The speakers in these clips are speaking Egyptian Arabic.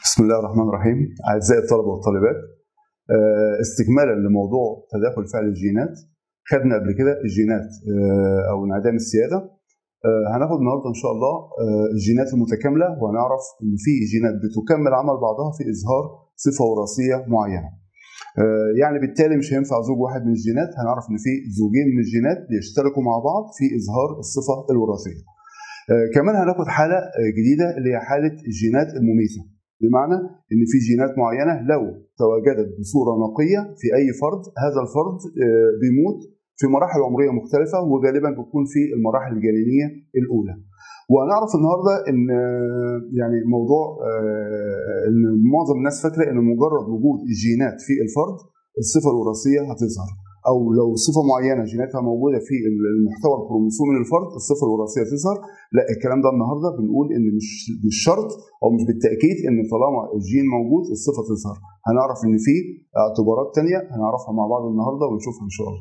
بسم الله الرحمن الرحيم اعزائي الطلبه والطالبات آه، استكمالا لموضوع تداخل فعل الجينات خدنا قبل كده الجينات آه، او انعدام السياده آه، هناخد النهارده ان شاء الله آه، الجينات المتكامله وهنعرف ان في جينات بتكمل عمل بعضها في اظهار صفه وراثيه معينه آه، يعني بالتالي مش هينفع زوج واحد من الجينات هنعرف ان في زوجين من الجينات بيشتركوا مع بعض في اظهار الصفه الوراثيه آه، كمان هناخد حاله آه، جديده اللي هي حاله الجينات المميته بمعنى ان في جينات معينه لو تواجدت بصوره نقيه في اي فرد هذا الفرد آه، بيموت في مراحل عمريه مختلفه وغالبا بتكون في المراحل الجنينيه الاولى. وهنعرف النهارده ان آه، يعني موضوع آه، ان معظم الناس فاكره ان مجرد وجود الجينات في الفرد الصفه الوراثيه هتظهر او لو صفه معينه جيناتها موجوده في المحتوى الكروموسومي للفرد الصفه الوراثيه تظهر لا الكلام ده النهارده بنقول ان مش مش شرط او مش بالتاكيد ان طالما الجين موجود الصفه تظهر هنعرف ان في اعتبارات تانية هنعرفها مع بعض النهارده ونشوفها ان شاء الله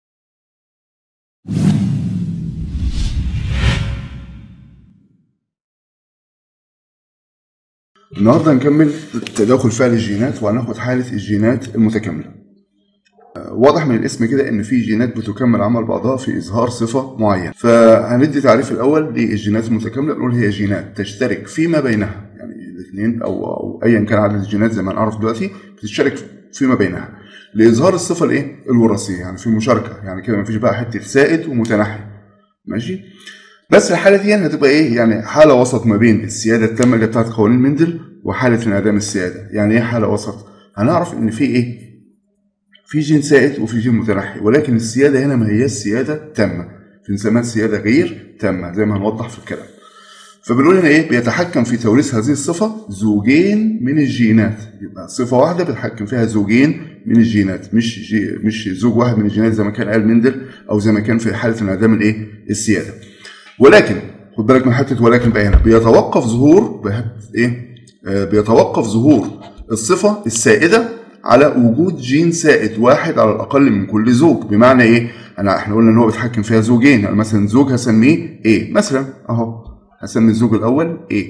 النهارده هنكمل تداخل فعل الجينات وهناخد حاله الجينات المتكامله واضح من الاسم كده ان في جينات بتكمل عمل بعضها في اظهار صفه معينه فهندي تعريف الاول للجينات المتكامله نقول هي جينات تشترك فيما بينها يعني الاثنين او او ايا كان عدد الجينات زي ما نعرف دلوقتي بتشترك فيما بينها لاظهار الصفه الايه الوراثيه يعني في مشاركه يعني كده مفيش بقى حته سائد ومتنحي ماشي بس الحاله دي هتبقى ايه يعني حاله وسط ما بين السياده التامه اللي بتاعت قوانين مندل وحاله انعدام السياده يعني ايه حاله وسط هنعرف ان في ايه في جين سائد وفي جين متنحي ولكن السياده هنا ما هي السياده تامه بنسميها السياده غير تامه زي ما هنوضح في الكلام فبنقول هنا ايه بيتحكم في توريث هذه الصفه زوجين من الجينات يبقى صفه واحده بيتحكم فيها زوجين من الجينات مش جي مش زوج واحد من الجينات زي ما كان قال مندل او زي ما كان في حاله انعدام الايه السياده ولكن خد بالك من حته ولكن بقى هنا بيتوقف ظهور بهت ايه آه بيتوقف ظهور الصفه السائده على وجود جين سائد واحد على الاقل من كل زوج بمعنى ايه انا احنا قلنا ان هو بيتحكم فيها زوجين يعني مثلا زوج هسميه ايه مثلا اهو هسمي الزوج الاول ايه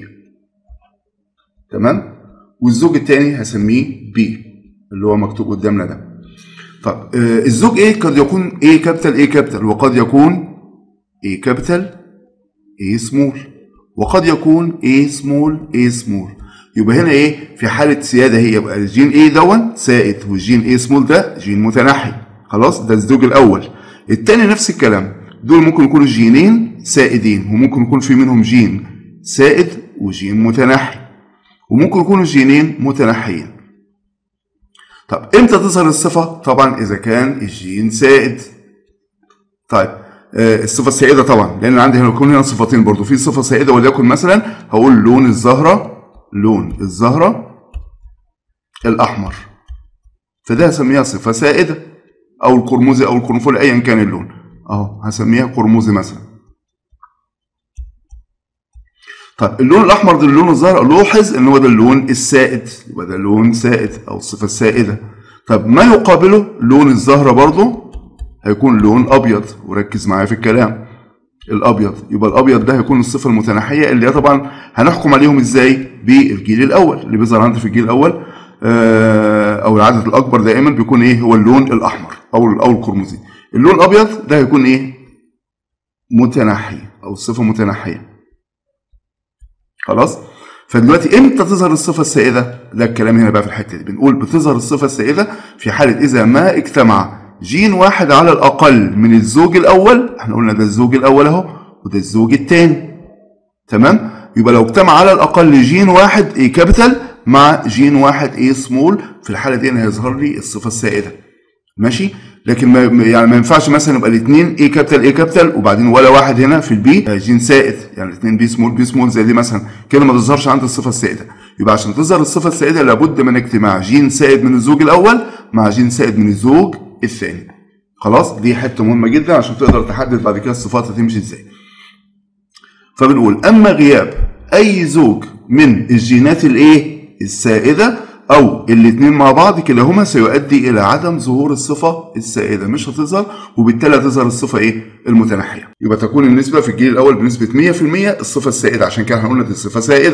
تمام والزوج الثاني هسميه بي اللي هو مكتوب قدامنا ده طب آه الزوج ايه قد يكون ايه كابيتال ايه كابيتال وقد يكون ايه كابيتال ايه سمول وقد يكون ايه سمول ايه سمول يبقى هنا ايه في حاله سياده هي يبقى الجين ايه دون سائد والجين ايه سمول ده جين متنحي خلاص ده الزوج الاول الثاني نفس الكلام دول ممكن يكونوا جينين سائدين وممكن يكون في منهم جين سائد وجين متنحي وممكن يكونوا جينين متنحيين طب امتى تظهر الصفه طبعا اذا كان الجين سائد طيب آه الصفه السائده طبعا لان عندي هنا يكون هنا صفتين برضو في صفه سائده وليكن مثلا هقول لون الزهره لون الزهرة الأحمر فده هسميها صفة سائدة أو القرمزي أو القرنفل أيا كان اللون أهو هسميها قرمزي مثلا طيب اللون الأحمر ده اللون الزهرة لوحظ إن هو ده اللون السائد يبقى ده لون سائد أو الصفة السائدة طب ما يقابله لون الزهرة برضه هيكون لون أبيض وركز معايا في الكلام الابيض يبقى الابيض ده هيكون الصفه المتناحيه اللي هي طبعا هنحكم عليهم ازاي بالجيل الاول اللي بيظهر عندي في الجيل الاول او العدد الاكبر دائما بيكون ايه هو اللون الاحمر او او القرمزي اللون الابيض ده هيكون ايه متناحي او صفه متناحيه خلاص فدلوقتي امتى تظهر الصفه السائده ده الكلام هنا بقى في الحته دي بنقول بتظهر الصفه السائده في حاله اذا ما اجتمع جين واحد على الاقل من الزوج الاول احنا قلنا ده الزوج الاول اهو وده الزوج الثاني تمام يبقى لو اجتمع على الاقل جين واحد ايه كابيتال مع جين واحد ايه سمول في الحاله دي انا هيظهر لي الصفه السائده ماشي لكن ما يعني ما ينفعش مثلا يبقى الاثنين ايه كابيتال ايه كابيتال وبعدين ولا واحد هنا في البي جين سائد يعني الاثنين بي سمول بي سمول زي دي مثلا كده ما تظهرش عند الصفه السائده يبقى عشان تظهر الصفه السائده لابد من اجتماع جين سائد من الزوج الاول مع جين سائد من الزوج الثاني خلاص دي حته مهمه جدا عشان تقدر تحدد بعد كده الصفات هتمشي ازاي فبنقول اما غياب اي زوج من الجينات الايه السائده او الاثنين مع بعض كلاهما سيؤدي الى عدم ظهور الصفه السائده مش هتظهر وبالتالي هتظهر الصفه ايه المتنحيه يبقى تكون النسبه في الجيل الاول بنسبه 100% الصفه السائده عشان كده احنا قلنا دي صفه سائده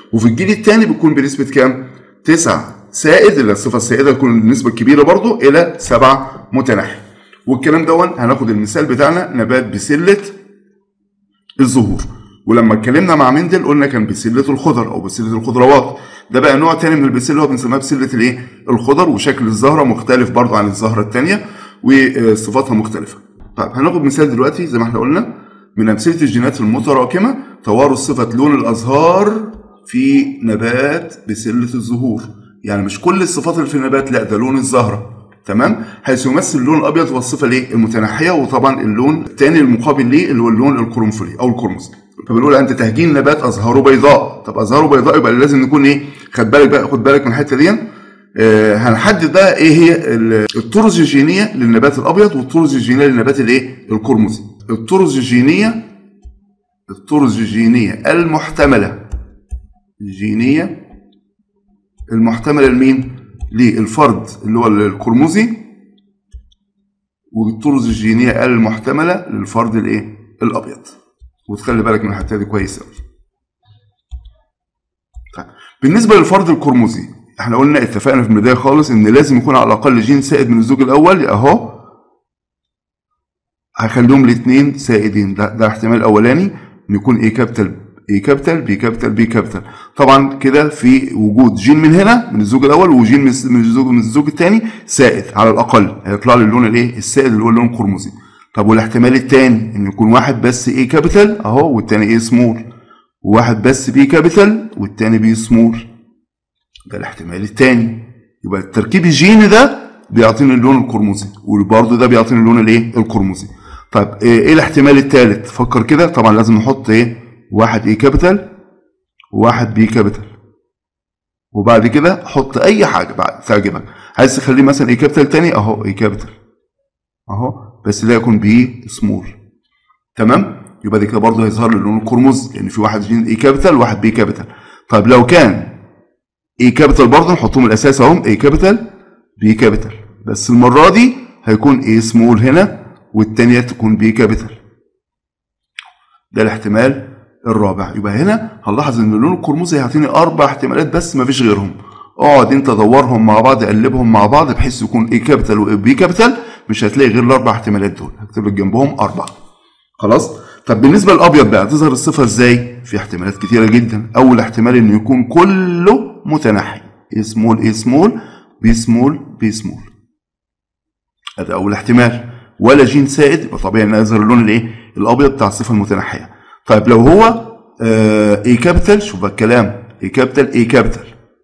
وفي الجيل الثاني بتكون بنسبه كام 9 سائد اللي الصفه السائده تكون النسبه الكبيره برضو الى 7 متنحي والكلام دون هناخد المثال بتاعنا نبات بسله الزهور ولما اتكلمنا مع مندل قلنا كان بسله الخضر او بسله الخضروات ده بقى نوع تاني من البسله اللي هو بنسميها بسله الايه الخضر وشكل الزهره مختلف برضو عن الزهره الثانيه وصفاتها مختلفه طيب هناخد مثال دلوقتي زي ما احنا قلنا من امثله الجينات المتراكمه توارث صفه لون الازهار في نبات بسله الزهور يعني مش كل الصفات اللي في النبات لا ده لون الزهره تمام حيث يمثل اللون الابيض هو الصفه الايه المتنحيه وطبعا اللون الثاني المقابل ليه اللي هو اللون القرنفلي او القرمز فبنقول انت تهجين نبات ازهاره بيضاء طب ازهاره بيضاء يبقى لازم نكون ايه خد بالك بقى خد بالك من الحته دي آه هنحدد بقى ايه هي الطرز الجينيه للنبات الابيض والطرز الجينيه للنبات الايه القرمزي الطرز الجينيه الطرز الجينيه المحتمله الجينيه المحتمله لمين للفرد اللي هو القرمزي والطرز الجينيه المحتمله للفرد الايه الابيض وتخلي بالك من الحته دي كويس قوي طيب بالنسبه للفرد القرمزي احنا قلنا اتفقنا في البدايه خالص ان لازم يكون على الاقل جين سائد من الزوج الاول اهو هخليهم الاثنين سائدين ده, ده احتمال اولاني ان يكون ايه كابيتال اي كابيتال بي كابيتال بي كابيتال طبعا كده في وجود جين من هنا من الزوج الاول وجين من الزوج من الزوج الثاني سائد على الاقل هيطلع لي اللون الايه السائد اللي هو اللون القرمزي طب والاحتمال الثاني ان يكون واحد بس اي كابيتال اهو والثاني اي سمول وواحد بس بي كابيتال والثاني بي سمول ده الاحتمال الثاني يبقى التركيب الجيني ده بيعطيني اللون القرمزي وبرضه ده بيعطيني اللون الايه القرمزي طيب ايه الاحتمال الثالث فكر كده طبعا لازم نحط ايه واحد اي كابيتال وواحد بي كابيتال وبعد كده حط اي حاجه بعد تعجبك عايز تخليه مثلا اي كابيتال تاني اهو اي كابيتال اهو بس ده يكون بي سمول تمام يبقى دي كده برضه هيظهر لي اللون القرمز لان في واحد جين اي كابيتال وواحد بي كابيتال طيب لو كان اي كابيتال برضه نحطهم الاساس اهم اي كابيتال بي كابيتال بس المره دي هيكون اي سمول هنا والتانية تكون بي كابيتال ده الاحتمال الرابع يبقى هنا هنلاحظ ان اللون القرمزي هيعطيني اربع احتمالات بس مفيش غيرهم اقعد انت دورهم مع بعض قلبهم مع بعض بحيث يكون اي كابيتال وبي كابيتال مش هتلاقي غير الاربع احتمالات دول هكتب لك جنبهم اربعه خلاص طب بالنسبه للابيض بقى تظهر الصفه ازاي في احتمالات كتيره جدا اول احتمال انه يكون كله متنحي اي سمول اي سمول بي سمول بي سمول هذا اول احتمال ولا جين سائد يبقى طبيعي ان يظهر اللون الايه الابيض بتاع الصفه المتنحيه طيب لو هو اي كابيتال شوف بقى الكلام اي كابيتال اي كابيتال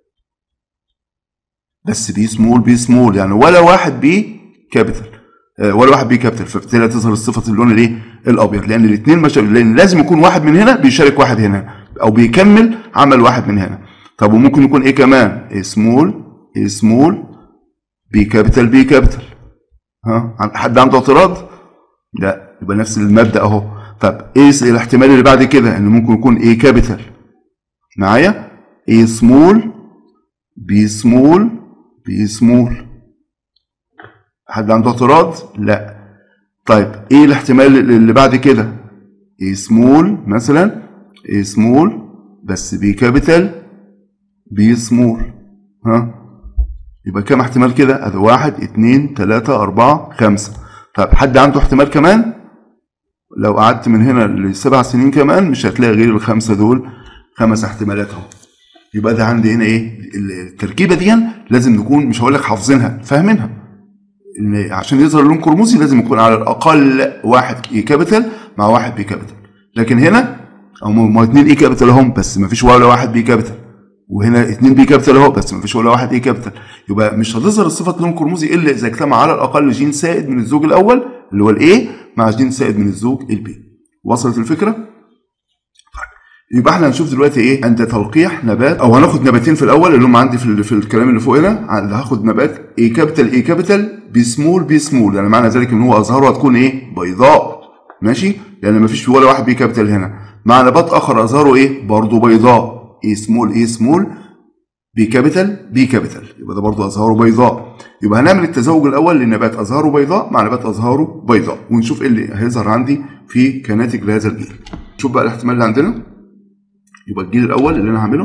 بس بي سمول بي سمول يعني ولا واحد بي كابيتال ولا واحد بي كابيتال فبالتالي تظهر صفه اللون الايه الابيض لان الاثنين مش لان لازم يكون واحد من هنا بيشارك واحد هنا او بيكمل عمل واحد من هنا طب وممكن يكون ايه كمان اي سمول اي سمول بي كابيتال بي كابيتال ها حد عنده اعتراض لا يبقى نفس المبدا اهو طب ايه الاحتمال اللي بعد كده ان ممكن يكون ايه كابيتال معايا ايه سمول بي سمول بي سمول حد عنده اعتراض لا طيب ايه الاحتمال اللي بعد كده ايه سمول مثلا ايه سمول بس بي كابيتال بي سمول ها يبقى كام احتمال كده ادي واحد اتنين تلاتة اربعة خمسة طب حد عنده احتمال كمان لو قعدت من هنا لسبع سنين كمان مش هتلاقي غير الخمسة دول خمس احتمالات اهو يبقى ده عندي هنا ايه التركيبة دي لازم نكون مش هقول لك حافظينها فاهمينها ان عشان يظهر لون قرمزي لازم يكون على الاقل واحد اي كابيتال مع واحد بي كابيتال لكن هنا او ما اتنين اي كابيتال اهم بس ما فيش ولا واحد بي كابيتال وهنا اتنين بي كابيتال اهو بس ما فيش ولا واحد اي كابيتال يبقى مش هتظهر الصفه لون قرمزي الا اذا اجتمع على الاقل جين سائد من الزوج الاول اللي هو الاي مع جين سائد من الزوج البي وصلت الفكره طيب يبقى احنا هنشوف دلوقتي ايه عند تلقيح نبات او هناخد نباتين في الاول اللي هم عندي في, في الكلام اللي فوق هنا اللي هاخد نبات اي كابيتال اي كابيتال بي سمول بي سمول يعني معنى ذلك ان هو ازهاره هتكون ايه بيضاء ماشي لان ما فيش ولا واحد بي كابيتال هنا مع نبات اخر ازهاره ايه برضه بيضاء اي سمول اي سمول بي كابيتال بي كابيتال يبقى ده برضه ازهاره بيضاء يبقى هنعمل التزوج الاول لنبات ازهاره بيضاء مع نبات ازهاره بيضاء ونشوف ايه اللي هيظهر عندي في كناتج لهذا الجيل نشوف بقى الاحتمال اللي عندنا يبقى الجيل الاول اللي انا هعمله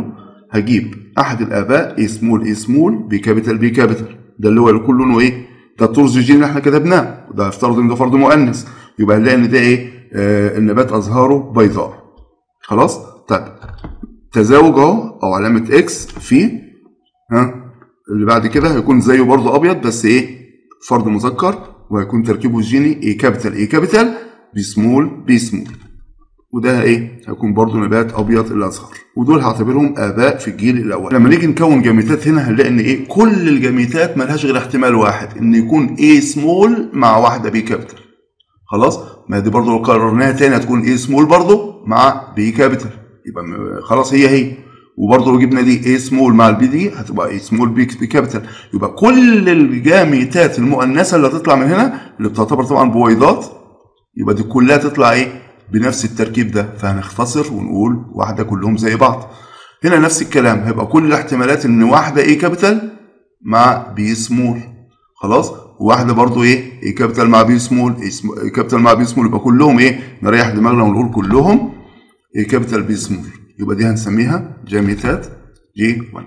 هجيب احد الاباء اي سمول اي سمول بي كابيتال بي كابيتال ده اللي هو اللي كل لونه ايه ده الطرز الجيني اللي احنا كتبناه وده افترض ان ده فرد مؤنث يبقى هنلاقي ان ده ايه آه النبات ازهاره بيضاء خلاص طيب تزاوج اهو او علامه اكس في ها اللي بعد كده هيكون زيه برضه ابيض بس ايه فرد مذكر وهيكون تركيبه الجيني اي كابيتال اي كابيتال بي سمول بي سمول وده ايه هيكون برضه نبات ابيض الازهر ودول هعتبرهم اباء في الجيل الاول لما نيجي نكون جاميتات هنا هنلاقي ان ايه كل الجاميتات ملهاش غير احتمال واحد ان يكون ايه سمول مع واحده بي كابيتال خلاص ما دي برضه لو قررناها تاني هتكون ايه سمول برضه مع بي كابيتال يبقى خلاص هي هي وبرضه لو جبنا دي ايه سمول مع البي دي هتبقى ايه سمول بي بي كابيتال يبقى كل الجاميتات المؤنثه اللي هتطلع من هنا اللي بتعتبر طبعا بويضات يبقى دي كلها تطلع ايه بنفس التركيب ده فهنختصر ونقول واحده كلهم زي بعض هنا نفس الكلام هيبقى كل الاحتمالات ان واحده ايه كابيتال مع بي سمول خلاص وواحده برضو ايه ايه كابيتال مع بي سمول ايه كابيتال مع بي سمول يبقى كلهم ايه نريح دماغنا ونقول كلهم ايه كابيتال بي سمول يبقى دي هنسميها جاميتات جي 1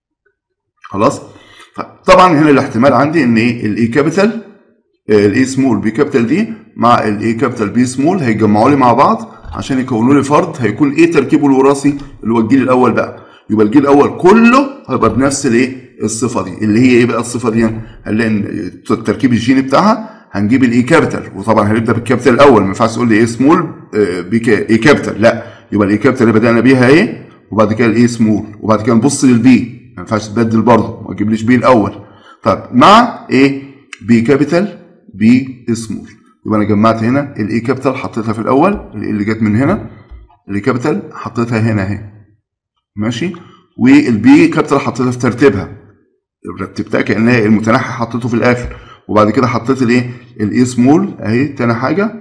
خلاص طبعا هنا الاحتمال عندي ان ايه الاي كابيتال الاي سمول بي كابيتال دي مع الاي كابيتال بي سمول هيتجمعوا لي مع بعض عشان يكونوا لي فرد هيكون ايه تركيبه الوراثي اللي هو الجيل الاول بقى يبقى الجيل الاول كله هيبقى بنفس الايه الصفه دي اللي هي ايه بقى الصفه دي هنلاقي ان التركيب الجيني بتاعها هنجيب الاي كابيتال وطبعا هنبدا بالكابيتال الاول ما ينفعش تقول لي ايه سمول بي اي كابيتال لا يبقى الاي كابيتال اللي بدانا بيها ايه وبعد كده الاي سمول وبعد كده نبص للبي ما ينفعش تبدل برضه ما تجيبليش بي الاول طب مع ايه بي كابيتال بي سمول يبقى انا جمعت هنا الاي كابيتال حطيتها في الاول اللي جت من هنا الاي كابيتال حطيتها هنا اهي ماشي والبي كابيتال حطيتها في ترتيبها رتبتها كانها المتنحي حطيته في الاخر وبعد كده حطيت الايه الاي سمول اهي تاني حاجه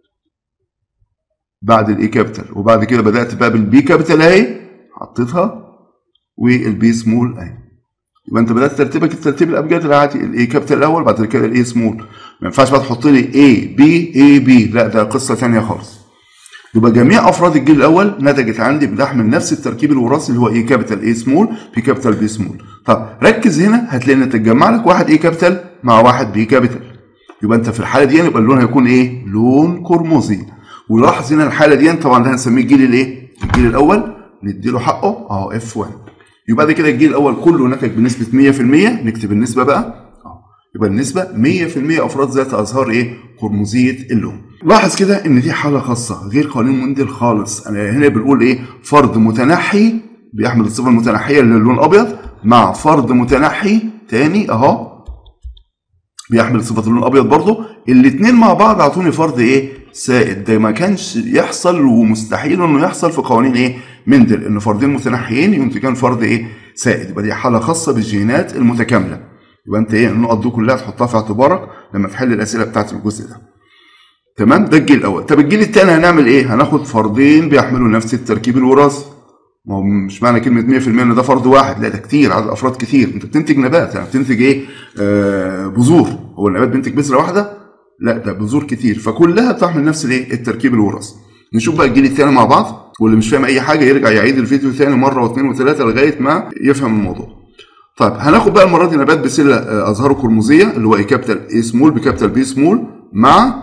بعد الاي كابيتال وبعد كده بدات بقى بالبي كابيتال اهي حطيتها والبي سمول اهي يبقى انت بدات ترتيبك الترتيب الابجدي العادي الاي كابيتال الاول بعد كده الاي سمول ما ينفعش بقى تحط لي اي بي اي بي لا ده قصه ثانيه خالص يبقى جميع افراد الجيل الاول نتجت عندي بتحمل نفس التركيب الوراثي اللي هو اي كابيتال اي سمول بي كابيتال بي سمول طب ركز هنا هتلاقي ان تتجمع لك واحد اي كابيتال مع واحد بي كابيتال يبقى انت في الحاله دي يبقى اللون هيكون ايه لون قرمزي ولاحظ هنا الحاله دي طبعا ده هنسميه الجيل الايه الجيل الاول نديله حقه اهو اف 1 يبقى ده كده الجيل الاول كله نتج بنسبه 100% نكتب النسبه بقى يبقى النسبة 100% أفراد ذات أزهار إيه؟ قرمزية اللون. لاحظ كده إن دي حالة خاصة غير قانون مندل خالص، أنا هنا بنقول إيه؟ فرد متنحي بيحمل الصفة المتنحية اللي اللون أبيض مع فرد متنحي تاني أهو بيحمل صفة اللون الأبيض برضه، الاتنين مع بعض أعطوني فرد إيه؟ سائد، ده ما كانش يحصل ومستحيل إنه يحصل في قوانين إيه؟ مندل، إن فردين متنحيين ينتجان فرد إيه؟ سائد، يبقى دي حالة خاصة بالجينات المتكاملة. يبقى انت ايه النقط دي كلها تحطها في اعتبارك لما تحل الاسئله بتاعت الجزء ده تمام ده الجيل الاول طب الجيل الثاني هنعمل ايه هناخد فردين بيحملوا نفس التركيب الوراثي ما هو مش معنى كلمه 100% ان ده فرد واحد لا ده كتير عدد افراد كتير انت بتنتج نبات يعني بتنتج ايه آه بذور هو النبات بينتج بذره واحده لا ده بذور كتير فكلها بتحمل نفس الايه التركيب الوراثي نشوف بقى الجيل الثاني مع بعض واللي مش فاهم اي حاجه يرجع يعيد الفيديو ثاني مره واثنين وثلاثه لغايه ما يفهم الموضوع طيب هناخد بقى المره دي نبات بسله ازهاره قرمزيه اللي هو اي كابيتال اي سمول بكابيتال بي سمول مع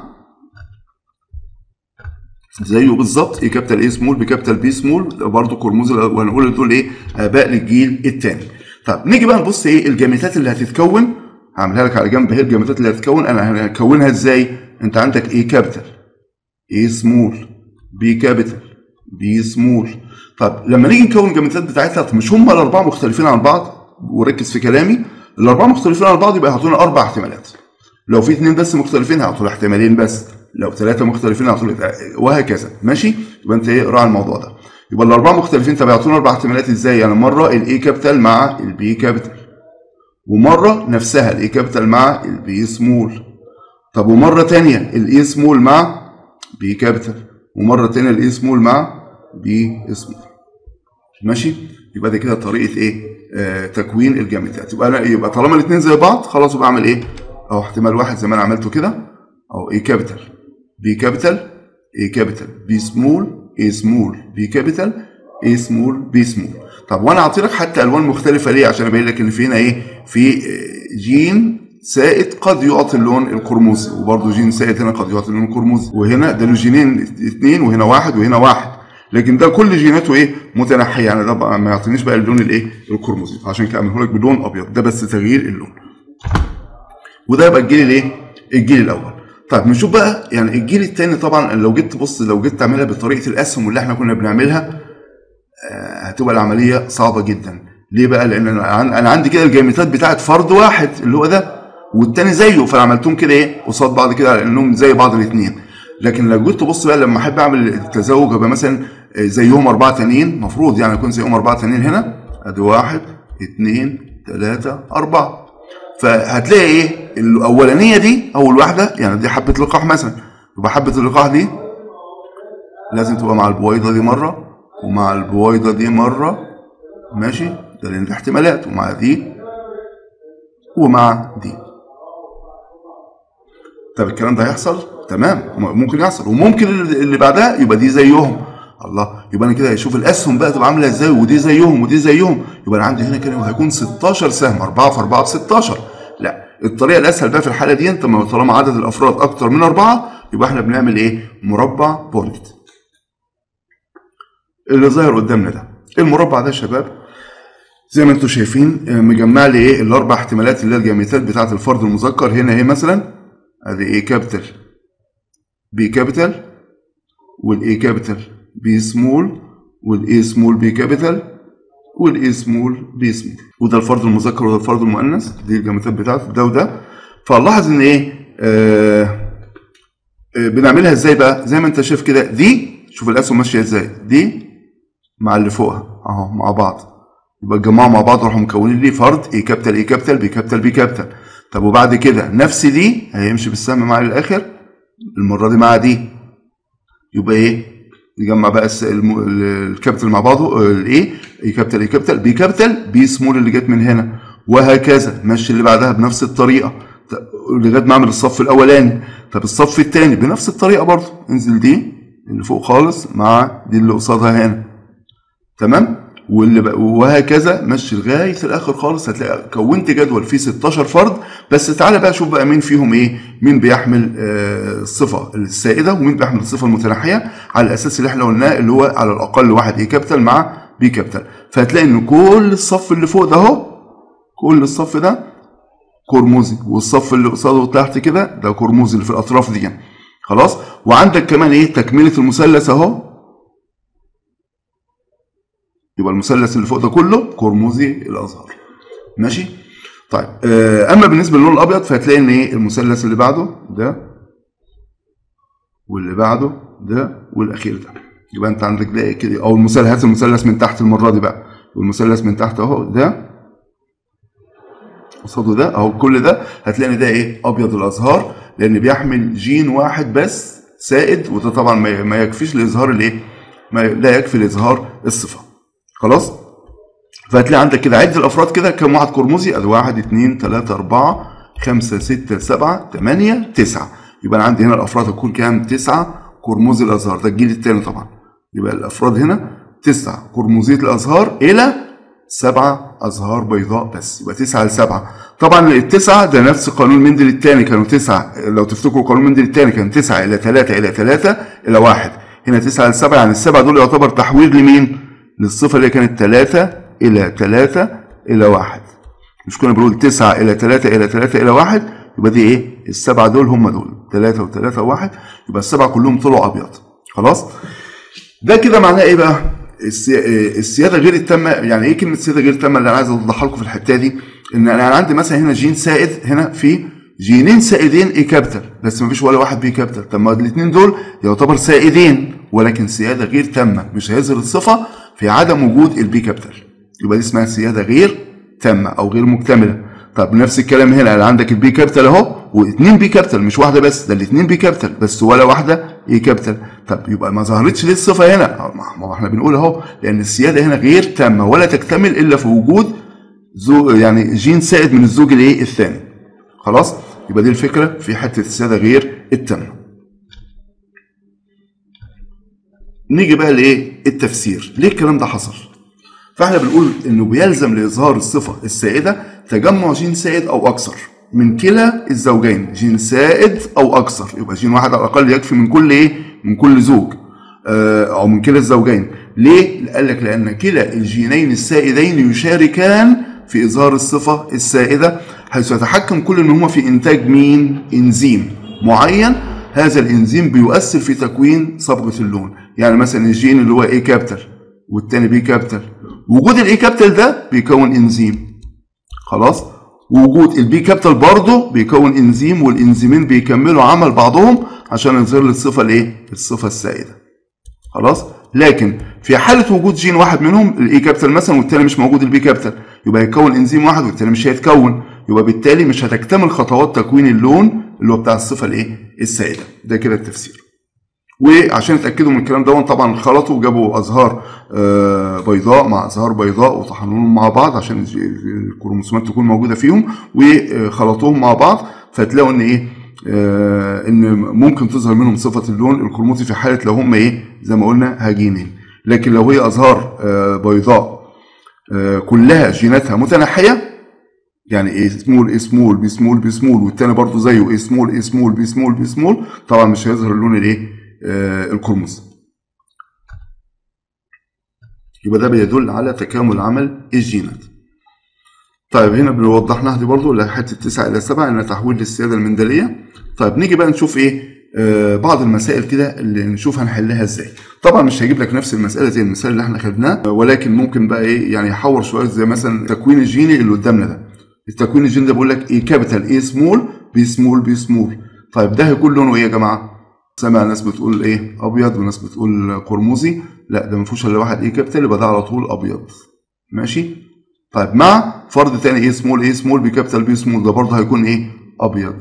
زيه بالظبط اي كابيتال اي سمول بكابيتال بي سمول برضه قرمزي وهنقول دول ايه اباء للجيل الثاني طب نيجي بقى نبص ايه الجاميتات اللي هتتكون هعملها لك على جنب اهي الجاميتات اللي هتتكون انا هكونها ازاي انت عندك اي كابيتال اي سمول بي كابيتال بي سمول طب لما نيجي نكون الجاميتات بتاعتها مش هم الاربعه مختلفين عن بعض وركز في كلامي الاربعه مختلفين عن بعض يبقى هيعطونا اربع احتمالات لو في اثنين بس مختلفين هيعطوا احتمالين بس لو ثلاثه مختلفين هيعطوا وهكذا ماشي يبقى انت ايه راعي الموضوع ده يبقى الاربعه مختلفين طب هيعطونا اربع احتمالات ازاي يعني مره الاي كابيتال مع البي كابيتال ومره نفسها الاي كابيتال مع البي سمول طب ومره ثانيه الاي سمول مع بي كابيتال ومره ثانيه الاي سمول مع بي سمول ماشي يبقى دي كده طريقه ايه آه تكوين الجاميتات يبقى انا يبقى طالما الاثنين زي بعض خلاص يبقى اعمل ايه او احتمال واحد زي ما انا عملته كده او اي كابيتال بي كابيتال اي كابيتال بي سمول اي سمول بي كابيتال اي سمول بي سمول طب وانا اعطي لك حتى الوان مختلفه ليه عشان ابين لك ان في هنا ايه في جين سائد قد يعطي اللون القرمزي وبرضه جين سائد هنا قد يعطي اللون القرمزي وهنا ده له جينين اثنين وهنا واحد وهنا واحد لكن ده كل جيناته ايه متنحيه يعني ده بقى ما يعطينيش بقى اللون الايه القرمزي عشان كده اعمله لك بلون ابيض ده بس تغيير اللون وده يبقى الجيل الايه الجيل الاول طيب نشوف بقى يعني الجيل الثاني طبعا لو جيت تبص لو جيت تعملها بطريقه الاسهم اللي احنا كنا بنعملها آه هتبقى العمليه صعبه جدا ليه بقى لان انا عندي كده الجاميتات بتاعت فرد واحد اللي هو ده والتاني زيه فانا عملتهم كده ايه قصاد بعض كده على انهم زي بعض الاثنين لكن لو جيت تبص بقى لما احب اعمل التزاوج يبقى مثلا زيهم اربعه تانيين المفروض يعني يكون زيهم اربعه تانيين هنا ادي واحد اثنين ثلاثه اربعه فهتلاقي ايه الاولانيه دي اول واحده يعني دي حبه لقاح مثلا يبقى حبه اللقاح دي لازم تبقى مع البويضه دي مره ومع البويضه دي مره ماشي ده لان احتمالات ومع دي ومع دي طب الكلام ده هيحصل تمام ممكن يحصل وممكن اللي بعدها يبقى دي زيهم الله يبقى انا كده هشوف الاسهم بقى تبقى عامله ازاي ودي زيهم ودي زيهم يبقى انا عندي هنا كده هيكون 16 سهم 4 في 4 ب 16 لا الطريقه الاسهل بقى في الحاله دي انت طالما عدد الافراد اكتر من اربعه يبقى احنا بنعمل ايه؟ مربع بولت اللي ظاهر قدامنا ده المربع ده يا شباب زي ما انتم شايفين مجمع لي ايه الاربع احتمالات اللي هي الجاميتات بتاعه الفرد المذكر هنا ايه مثلا ادي ايه كابيتال بي كابيتال والاي كابيتال بي سمول والاي سمول بي كابيتال والاي سمول بي سمول وده الفرد المذكر وده الفرد المؤنث دي الجاميتات بتاعته ده وده فنلاحظ ان ايه آه آه بنعملها ازاي بقى زي ما انت شايف كده دي شوف الاسهم ماشيه ازاي دي مع اللي فوقها اهو مع بعض يبقى اتجمعوا مع بعض وراحوا مكونين لي فرد اي كابيتال اي كابيتال بي كابيتال بي كابيتال طب وبعد كده نفس دي هيمشي بالسهم معايا للاخر المره دي مع دي يبقى ايه نجمع بقى الكابيتال مع بعضه الايه اي كابيتال اي كابيتال بي كابيتال بي سمول اللي جت من هنا وهكذا مشي اللي بعدها بنفس الطريقه لغايه ما اعمل الصف الاولاني طب الصف الثاني بنفس الطريقه برضه انزل دي اللي فوق خالص مع دي اللي قصادها هنا تمام واللي بقى وهكذا مشي لغايه الاخر خالص هتلاقي كونت جدول فيه 16 فرد بس تعالى بقى شوف بقى مين فيهم ايه مين بيحمل آه الصفه السائده ومين بيحمل الصفه المتناحيه على الاساس اللي احنا قلناه اللي هو على الاقل واحد اي كابيتال مع بي كابيتال فهتلاقي ان كل الصف اللي فوق ده اهو كل الصف ده قرمزي والصف اللي قصاده تحت كده ده قرمزي اللي في الاطراف دي خلاص وعندك كمان ايه تكمله المثلث اهو يبقى المثلث اللي فوق ده كله قرمزي الازهار ماشي طيب اما بالنسبه للون الابيض فهتلاقي ان ايه المثلث اللي بعده ده واللي بعده ده والاخير ده يبقى انت عندك ده كده او المثلث هات المثلث من تحت المره دي بقى والمثلث من تحت اهو ده قصاده ده اهو كل ده هتلاقي ان ده ايه ابيض الازهار لان بيحمل جين واحد بس سائد وده طبعا ما يكفيش لاظهار الايه ما لا يكفي لاظهار الصفه خلاص فهتلاقي عندك كده عد الافراد كده كم واحد قرمزي ادي واحد اثنين ثلاثة أربعة خمسة ستة سبعة ثمانية تسعة يبقى أنا عندي هنا الأفراد هتكون كام؟ تسعة قرمزي الأزهار ده الجيل الثاني طبعا يبقى الأفراد هنا تسعة قرمزية الأزهار إلى سبعة أزهار بيضاء بس يبقى تسعة لسبعة طبعا التسعة ده نفس قانون مندل الثاني كانوا تسعة لو تفتكروا قانون مندل الثاني كان تسعة إلى ثلاثة إلى ثلاثة إلى واحد هنا تسعة لسبعة يعني السبعة دول يعتبر تحوير لمين؟ للصفة اللي كانت ثلاثة إلى ثلاثة إلى واحد مش كنا بنقول تسعة إلى ثلاثة إلى ثلاثة إلى واحد يبقى دي إيه؟ السبعة دول هم دول ثلاثة وثلاثة وواحد يبقى السبعة كلهم طلعوا أبيض خلاص؟ ده كده معناه إيه بقى؟ السيادة غير التامة يعني إيه كلمة السيادة غير التامة اللي أنا عايز أوضحها لكم في الحتة دي؟ إن أنا عندي مثلا هنا جين سائد هنا في جينين سائدين اي كابيتال بس مفيش ولا واحد بي كابيتال طب ما الاثنين دول يعتبر سائدين ولكن سياده غير تامه مش هيظهر الصفه في عدم وجود البي كابيتال يبقى دي اسمها سياده غير تامه او غير مكتمله طب نفس الكلام هنا اللي عندك البي كابيتال اهو واثنين بي كابيتال مش واحده بس ده الاثنين بي كابيتال بس ولا واحده اي كابيتال طب يبقى ما ظهرتش ليه الصفه هنا ما احنا بنقول اهو لان السياده هنا غير تامه ولا تكتمل الا في وجود زو يعني جين سائد من الزوج الايه الثاني خلاص يبقى دي الفكره في حته السياده غير التامه نيجي بقى لايه التفسير ليه الكلام ده حصل فاحنا بنقول انه بيلزم لاظهار الصفه السائده تجمع جين سائد او اكثر من كلا الزوجين جين سائد او اكثر يبقى جين واحد على الاقل يكفي من كل ايه من كل زوج آه، او من كلا الزوجين ليه قال لك لان كلا الجينين السائدين يشاركان في اظهار الصفه السائده حيث يتحكم كل منهما في انتاج مين انزيم معين هذا الانزيم بيؤثر في تكوين صبغه اللون يعني مثلا الجين اللي هو اي كابيتال والتاني بي كابيتال وجود الاي كابيتال ده بيكون انزيم خلاص وجود البي كابيتال برضه بيكون انزيم والانزيمين بيكملوا عمل بعضهم عشان يظهر لي الصفه الايه الصفه السائده خلاص لكن في حاله وجود جين واحد منهم الاي كابيتال مثلا والتاني مش موجود البي كابيتال يبقى يتكون انزيم واحد والتاني مش هيتكون يبقى بالتالي مش هتكتمل خطوات تكوين اللون اللي هو بتاع الصفه الايه السائده ده كده التفسير وعشان يتاكدوا من الكلام ده طبعا خلطوا جابوا ازهار آه، بيضاء مع ازهار بيضاء وطحنوهم مع بعض عشان الكروموسومات تكون موجوده فيهم وخلطوهم مع بعض فتلاقوا ان ايه آه، ان ممكن تظهر منهم صفه اللون الكروموسي في حاله لو هم ايه زي ما قلنا هجينين لكن لو هي ازهار آه، بيضاء كلها جيناتها متناحيه يعني ايه سمول ايه سمول بي سمول بي سمول والتاني برضه زيه ايه سمول ايه سمول بي سمول بي سمول طبعا مش هيظهر اللون الايه آه، القرمز يبقى ده بيدل على تكامل عمل الجينات طيب هنا بنوضح دي برضو لحته 9 الى 7 ان تحويل للسياده المندليه طيب نيجي بقى نشوف ايه آه بعض المسائل كده اللي نشوف هنحلها ازاي طبعا مش هجيب لك نفس المساله زي المثال اللي احنا خدناه ولكن ممكن بقى ايه يعني احور شويه زي مثلا التكوين الجيني اللي قدامنا ده التكوين الجيني ده بيقول لك ايه كابيتال ايه سمول بي سمول بي سمول طيب ده هيكون لونه ايه يا جماعه سامع ناس بتقول ايه ابيض وناس بتقول قرمزي لا ده ما فيهوش الا واحد ايه كابيتال يبقى ده على طول ابيض ماشي طيب مع فرض تاني ايه سمول ايه سمول بكابيتال بي سمول ده برضه هيكون ايه ابيض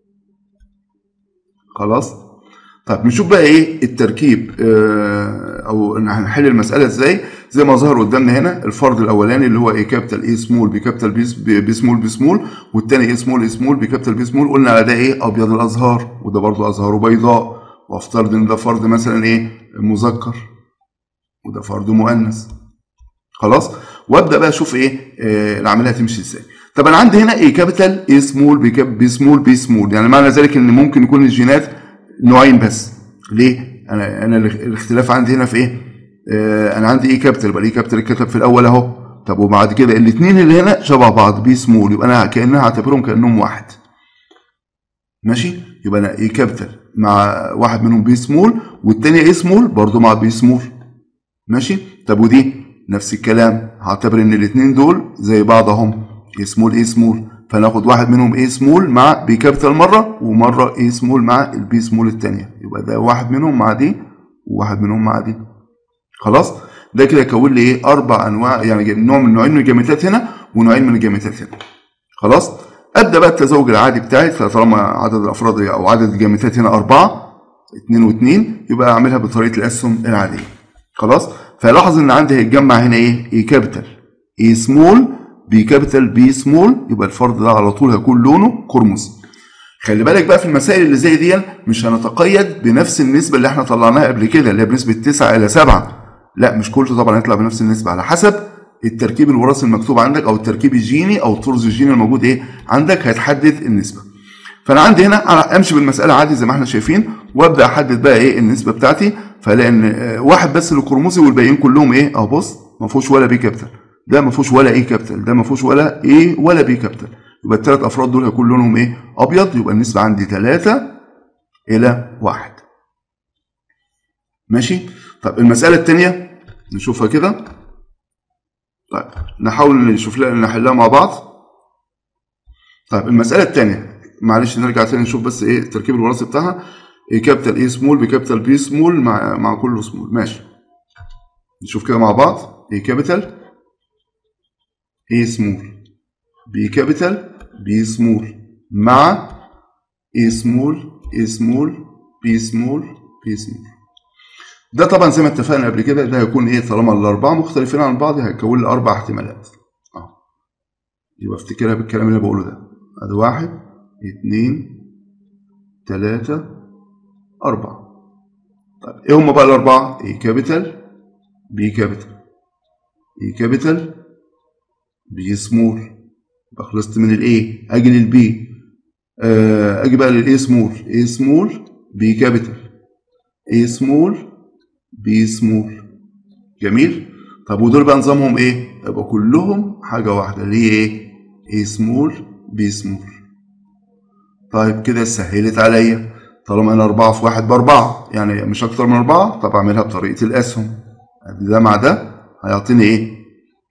خلاص طيب نشوف بقى ايه التركيب آه او هنحل المساله ازاي زي ما ظهر قدامنا هنا الفرض الاولاني اللي هو ايه كابيتال ايه سمول بكابيتال بي بي سمول بي سمول والثاني ايه سمول ايه سمول بكابيتال بي سمول قلنا على ده ايه ابيض الازهار وده برضه ازهاره بيضاء وافترض ان ده فرد مثلا ايه مذكر وده فرد مؤنث خلاص وابدا بقى اشوف ايه آه العمليه هتمشي ازاي طب انا عندي هنا ايه كابيتال ايه سمول بي سمول بي سمول يعني معنى ذلك ان ممكن يكون الجينات نوعين بس ليه انا انا الاختلاف عندي هنا في ايه آه انا عندي ايه كابيتال يبقى الايه كابيتال اتكتب في الاول اهو طب وبعد كده الاثنين اللي هنا شبه بعض بي سمول يبقى انا كانها هعتبرهم كانهم واحد ماشي يبقى انا ايه كابيتال مع واحد منهم بي سمول والتانية ايه سمول برضه مع بي سمول ماشي طب ودي نفس الكلام هعتبر ان الاثنين دول زي بعض اهم ايه سمول ايه سمول فناخد واحد منهم ايه سمول مع بي كابيتال مره ومره ايه سمول مع البي سمول الثانيه يبقى ده واحد منهم مع دي وواحد منهم مع دي خلاص ده كده يكون لي ايه اربع انواع يعني نوع من نوعين من الجاميتات هنا ونوعين من الجاميتات هنا خلاص ابدا بقى التزاوج العادي بتاعي طالما عدد الافراد او عدد الجاميتات هنا اربعه اثنين واثنين يبقى اعملها بطريقه الاسهم العاديه خلاص فلاحظ ان عندي هيتجمع هنا ايه اي كابيتال اي سمول بي كابيتال بي سمول يبقى الفرد ده على طول هيكون لونه قرمزي خلي بالك بقى في المسائل اللي زي دي مش هنتقيد بنفس النسبه اللي احنا طلعناها قبل كده اللي هي بنسبه 9 الى 7 لا مش كله طبعا هيطلع بنفس النسبه على حسب التركيب الوراثي المكتوب عندك او التركيب الجيني او الطرز الجيني الموجود ايه عندك هيتحدد النسبه فانا عندي هنا امشي بالمساله عادي زي ما احنا شايفين وابدا احدد بقى ايه النسبه بتاعتي فلاقي ان واحد بس اللي كروموزي والباقيين كلهم ايه اهو بص ما فيهوش ولا بي كابيتال ده ما فيهوش ولا ايه كابيتال ده ما فيهوش ولا ايه ولا بي كابيتال يبقى الثلاث افراد دول هيكون لونهم ايه ابيض يبقى النسبه عندي 3 الى 1 ماشي طب المساله الثانيه نشوفها كده طيب نحاول نشوف لها نحلها مع بعض طيب المساله الثانيه معلش نرجع تاني نشوف بس ايه التركيب الوراثي بتاعها ايه كابيتال ايه سمول بكابيتال بي سمول مع مع كله سمول ماشي نشوف كده مع بعض ايه كابيتال ايه سمول بي كابيتال بي سمول مع ايه سمول ايه سمول بي سمول بي سمول ده طبعا زي ما اتفقنا قبل كده ده هيكون ايه طالما الاربعه مختلفين عن بعض هيكون لي اربع احتمالات اه يبقى افتكرها بالكلام اللي بقوله ده ادي واحد اتنين تلاتة أربعة طيب إيه هما بقى الأربعة؟ إيه كابيتال بي كابيتال اي كابيتال بي سمول يبقى خلصت من الاي اجي للبي آه، اجي بقى للاي سمول اي سمول بي كابيتال اي سمول بي سمول جميل طب ودول بقى نظامهم ايه يبقى كلهم حاجه واحده اللي هي ايه اي سمول بي سمول طيب كده سهلت عليا طالما انا أربعة في واحد بأربعة يعني مش أكتر من أربعة طب أعملها بطريقة الأسهم ده مع ده هيعطيني إيه؟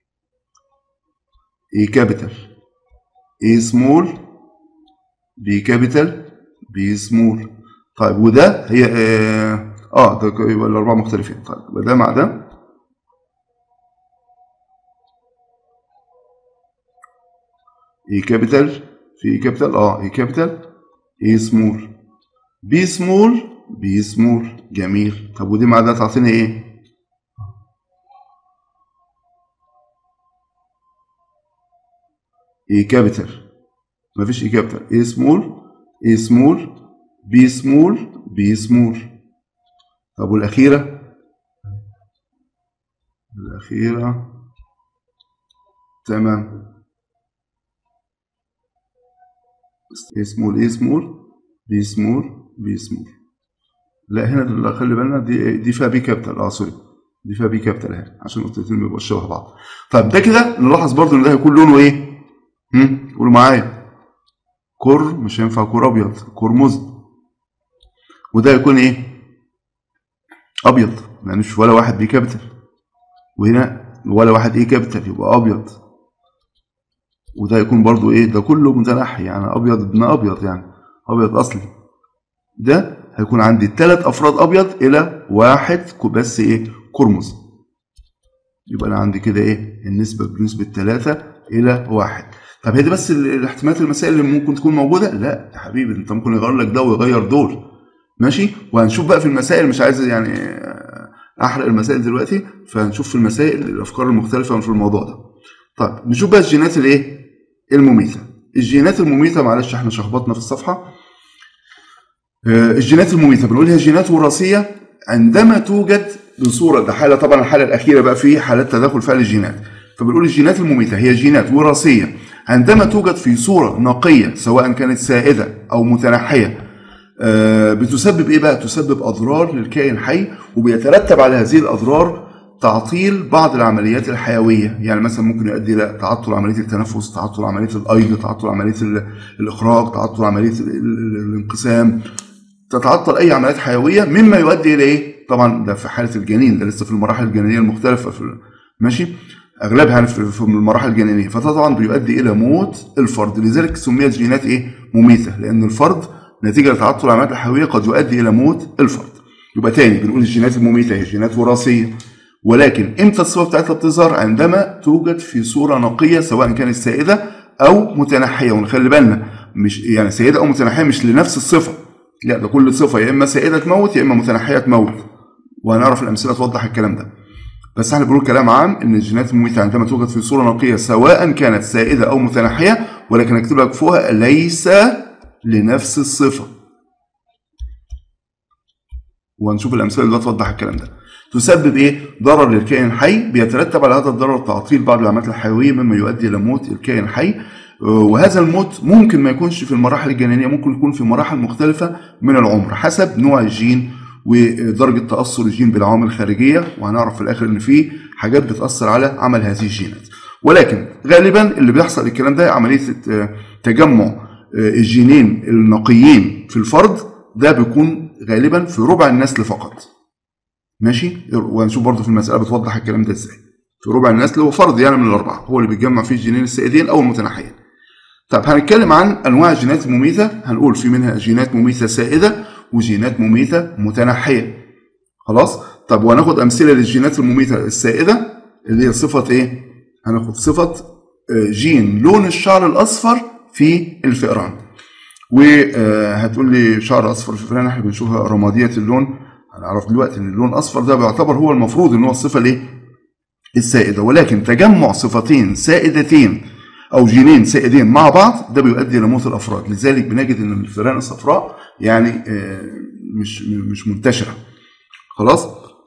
اي كابيتال اي سمول بي كابيتال بي سمول طيب وده هي اه, آه ده يبقى الاربعه مختلفين طيب يبقى ده مع ده اي كابيتال في اي كابيتال اه اي كابيتال اي سمول بي سمول بي سمول جميل طب ودي مع ده تعطيني ايه اي كابيتال مفيش اي كابيتال اي سمول اي سمول بي سمول بي سمول طب والاخيره الاخيره تمام اي سمول اي سمول بي سمول بي سمول لا هنا خلي بالنا دي دي فيها بي كابيتال اه سوري دي فيها بي كابيتال اهي عشان النقطتين ما يبقوش شبه بعض طيب ده كده نلاحظ برضو ان ده هيكون لونه ايه هم قولوا معايا كور مش هينفع كور ابيض كور مزن وده يكون ايه ابيض يعني مش ولا واحد بي كابيتال وهنا ولا واحد ايه كابيتال يبقى ابيض وده يكون برضو ايه ده كله متنحي يعني ابيض ابن ابيض يعني ابيض اصلي ده هيكون عندي ثلاث افراد ابيض الى واحد بس ايه كرمز يبقى انا عندي كده ايه النسبه بنسبه 3 الى واحد طب هي دي بس الاحتمالات المسائل اللي ممكن تكون موجوده لا يا حبيبي انت ممكن يغير لك ده ويغير دول ماشي وهنشوف بقى في المسائل مش عايز يعني احرق المسائل دلوقتي فهنشوف في المسائل الافكار المختلفه في الموضوع ده طيب نشوف بقى الجينات الايه المميته الجينات المميته معلش احنا شخبطنا في الصفحه الجينات المميته بنقول هي جينات وراثيه عندما توجد بصوره ده حاله طبعا الحاله الاخيره بقى في حالات تداخل فعل الجينات فبنقول الجينات المميته هي جينات وراثيه عندما توجد في صوره نقيه سواء كانت سائده او متنحيه بتسبب ايه بقى؟ تسبب اضرار للكائن حي وبيترتب على هذه الاضرار تعطيل بعض العمليات الحيويه، يعني مثلا ممكن يؤدي الى تعطل عمليه التنفس، تعطل عمليه الايض، تعطل عمليه الاخراج، تعطل عمليه الانقسام، تتعطل اي عمليات حيويه مما يؤدي الى ايه؟ طبعا ده في حاله الجنين ده لسه في المراحل الجنينيه المختلفه في ماشي؟ اغلبها يعني في المراحل الجنينيه فطبعا بيؤدي الى موت الفرد لذلك سميت جينات ايه مميته لان الفرد نتيجه لتعطل العمليات الحيويه قد يؤدي الى موت الفرد يبقى تاني بنقول الجينات المميته هي جينات وراثيه ولكن امتى الصفه بتاعتها بتظهر عندما توجد في صوره نقيه سواء كانت سائده او متنحيه ونخلي بالنا مش يعني سائده او متنحيه مش لنفس الصفه لا ده كل صفه يا اما سائده تموت يا اما متنحيه تموت وهنعرف الامثله توضح الكلام ده بس احنا بنقول كلام عام ان الجينات المميته عندما توجد في صوره نقيه سواء كانت سائده او متنحيه ولكن اكتب لك فوقها ليس لنفس الصفه. وهنشوف الامثله اللي توضح الكلام ده. تسبب ايه؟ ضرر للكائن الحي بيترتب على هذا الضرر تعطيل بعض العمليات الحيويه مما يؤدي الى موت الكائن الحي وهذا الموت ممكن ما يكونش في المراحل الجنينيه ممكن يكون في مراحل مختلفه من العمر حسب نوع الجين ودرجه تاثر الجين بالعوامل الخارجيه وهنعرف في الاخر ان في حاجات بتاثر على عمل هذه الجينات ولكن غالبا اللي بيحصل الكلام ده عمليه تجمع الجينين النقيين في الفرد ده بيكون غالبا في ربع النسل فقط ماشي وهنشوف برضه في المساله بتوضح الكلام ده ازاي في ربع النسل هو فرد يعني من الاربعه هو اللي بيتجمع فيه الجينين السائدين او المتنحيين طب هنتكلم عن انواع الجينات المميته هنقول في منها جينات مميته سائده وجينات مميته متنحيه خلاص طب وهناخد امثله للجينات المميته السائده اللي هي صفه ايه هناخد صفه جين لون الشعر الاصفر في الفئران وهتقول لي شعر اصفر في الفئران احنا بنشوفها رماديه اللون هنعرف دلوقتي ان اللون الاصفر ده بيعتبر هو المفروض ان هو الصفه الايه السائده ولكن تجمع صفتين سائدتين او جينين سائدين مع بعض ده بيؤدي الى موت الافراد لذلك بنجد ان الفئران الصفراء يعني مش مش منتشره خلاص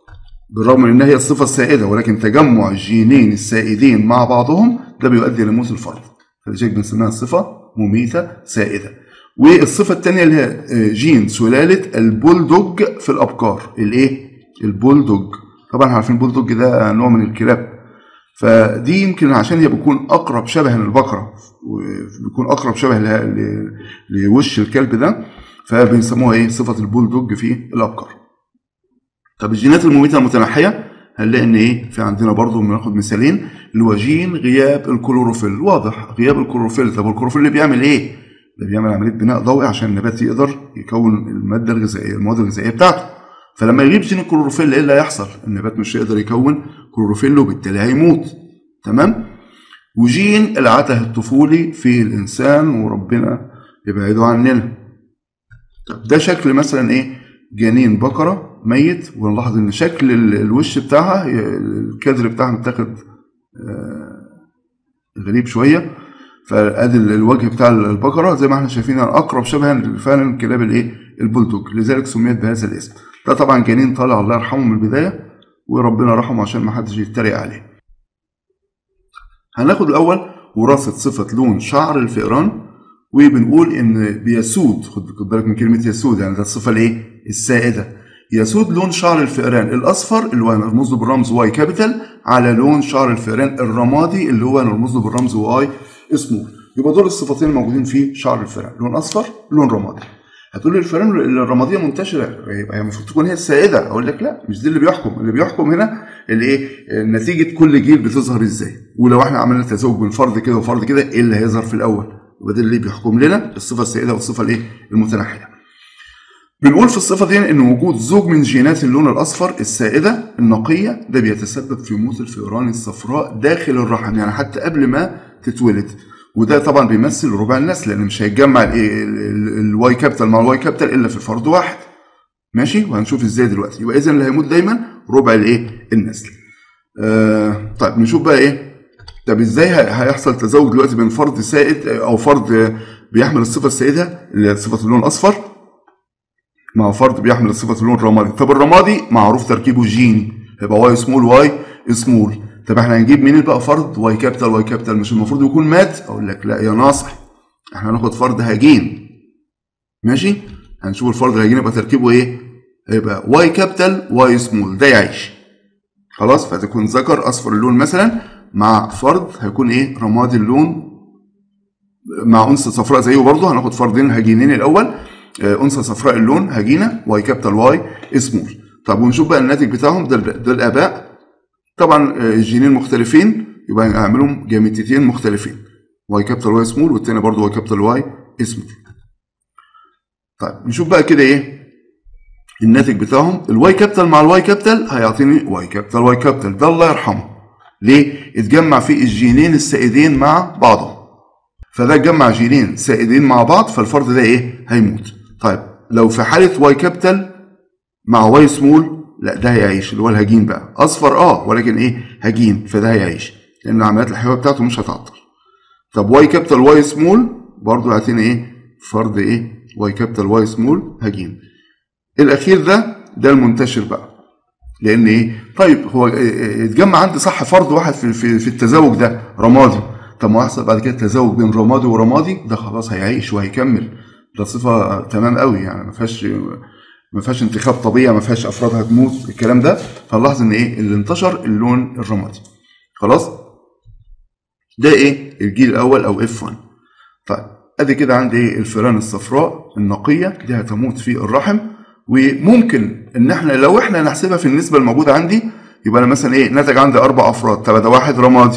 بالرغم من انها هي الصفه السائده ولكن تجمع الجينين السائدين مع بعضهم ده بيؤدي لموت الفرد فلذلك بنسميها الصفه مميته سائده والصفه الثانيه اللي هي جين سلاله البولدوج في الابقار الايه البولدوج طبعا عارفين البولدوج ده نوع من الكلاب فدي يمكن عشان هي بتكون اقرب شبه للبقره وبيكون اقرب شبه لوش الكلب ده فبنسموها ايه صفه البولدوج في الابقار طب الجينات المميته المتنحيه هنلاقي ان ايه في عندنا برضو بناخد مثالين اللي هو جين غياب الكلوروفيل واضح غياب الكلوروفيل طب الكلوروفيل اللي بيعمل ايه ده بيعمل عمليه بناء ضوئي عشان النبات يقدر يكون الماده الغذائيه المواد الغذائيه بتاعته فلما يغيب جين الكلوروفيل ايه اللي هيحصل النبات مش هيقدر يكون كلوروفيل وبالتالي هيموت تمام وجين العته الطفولي في الانسان وربنا يبعده عننا طب ده شكل مثلا ايه جنين بقره ميت ونلاحظ ان شكل الوش بتاعها الكادر بتاعها متاخد غريب شويه فادي الوجه بتاع البقره زي ما احنا شايفين اقرب شبها فعلا كلاب الايه البولدوج لذلك سميت بهذا الاسم ده طبعا جنين طالع الله يرحمه من البدايه وربنا رحمه عشان ما حدش يتريق عليه هناخد الاول وراثه صفه لون شعر الفئران وبنقول ان بيسود خد بالك من كلمه يسود يعني ده الصفه الايه السائده يسود لون شعر الفئران الاصفر اللي هو نرمز له بالرمز واي كابيتال على لون شعر الفئران الرمادي اللي هو نرمز له بالرمز واي اسمه يبقى دول الصفتين الموجودين في شعر الفئران لون اصفر لون رمادي هتقول لي الفئران الرماديه منتشره يبقى هي المفروض تكون هي السائده اقول لك لا مش دي اللي بيحكم اللي بيحكم هنا الايه نتيجه كل جيل بتظهر ازاي ولو احنا عملنا تزاوج بين فرد كده وفرد كده ايه اللي هيظهر في الاول يبقى ده اللي بيحكم لنا الصفه السائده والصفه الايه المتنحيه بنقول في الصفه دي ان وجود زوج من جينات اللون الاصفر السائده النقيه ده بيتسبب في موت الفئران الصفراء داخل الرحم يعني حتى قبل ما تتولد وده طبعا بيمثل ربع النسل لان مش هيتجمع الواي كابيتال مع الواي كابيتال الا في فرد واحد ماشي وهنشوف ازاي دلوقتي يبقى اذا اللي هيموت دايما ربع الايه النسل آه طيب نشوف بقى ايه طب ازاي هيحصل تزاوج دلوقتي بين فرد سائد او فرد بيحمل الصفه السائده اللي هي صفه اللون الاصفر مع فرد بيحمل صفه اللون الرمادي طب الرمادي معروف تركيبه جيني يبقى واي سمول واي سمول طب احنا هنجيب مين بقى فرد واي كابيتال واي كابيتال مش المفروض يكون مات اقول لك لا يا ناصح احنا هناخد فرد هجين ماشي هنشوف الفرد الهجين يبقى تركيبه ايه هيبقى واي كابيتال واي سمول ده يعيش خلاص فتكون ذكر اصفر اللون مثلا مع فرد هيكون ايه رمادي اللون مع انثى صفراء زيه برضه هناخد فردين هجينين الاول انثى صفراء اللون هجينه واي كابيتال واي سمول طب ونشوف بقى الناتج بتاعهم ده, ده الاباء طبعا الجينين مختلفين يبقى هنعملهم جاميتتين مختلفين واي كابيتال واي سمول والتاني برضه واي كابيتال واي سمول طيب نشوف بقى كده ايه الناتج بتاعهم الواي كابيتال مع الواي كابيتال هيعطيني واي كابيتال واي كابيتال ده الله يرحمه ليه اتجمع فيه الجينين السائدين مع بعضهم فده اتجمع جينين سائدين مع بعض فالفرد ده ايه هيموت طيب لو في حاله واي كابيتال مع واي سمول لا ده هيعيش اللي هو الهجين بقى اصفر اه ولكن ايه هجين فده هيعيش لان العمليات الحيويه بتاعته مش هتعطل طب واي كابيتال واي سمول برضه هيعطينا ايه فرد ايه واي كابيتال واي سمول هجين الاخير ده ده المنتشر بقى لان ايه طيب هو اتجمع عندي صح فرد واحد في في, في التزاوج ده رمادي طب ما يحصل بعد كده تزاوج بين رمادي ورمادي ده خلاص هيعيش وهيكمل ده صفه تمام قوي يعني ما فيهاش ما فيهاش انتخاب طبيعي ما فيهاش افراد هتموت الكلام ده فنلاحظ ان ايه اللي انتشر اللون الرمادي خلاص ده ايه الجيل الاول او اف 1 طيب ادي كده عندي ايه الفئران الصفراء النقيه دي هتموت في الرحم وممكن ان احنا لو احنا نحسبها في النسبه الموجوده عندي يبقى انا مثلا ايه نتج عندي اربع افراد طب ده واحد رمادي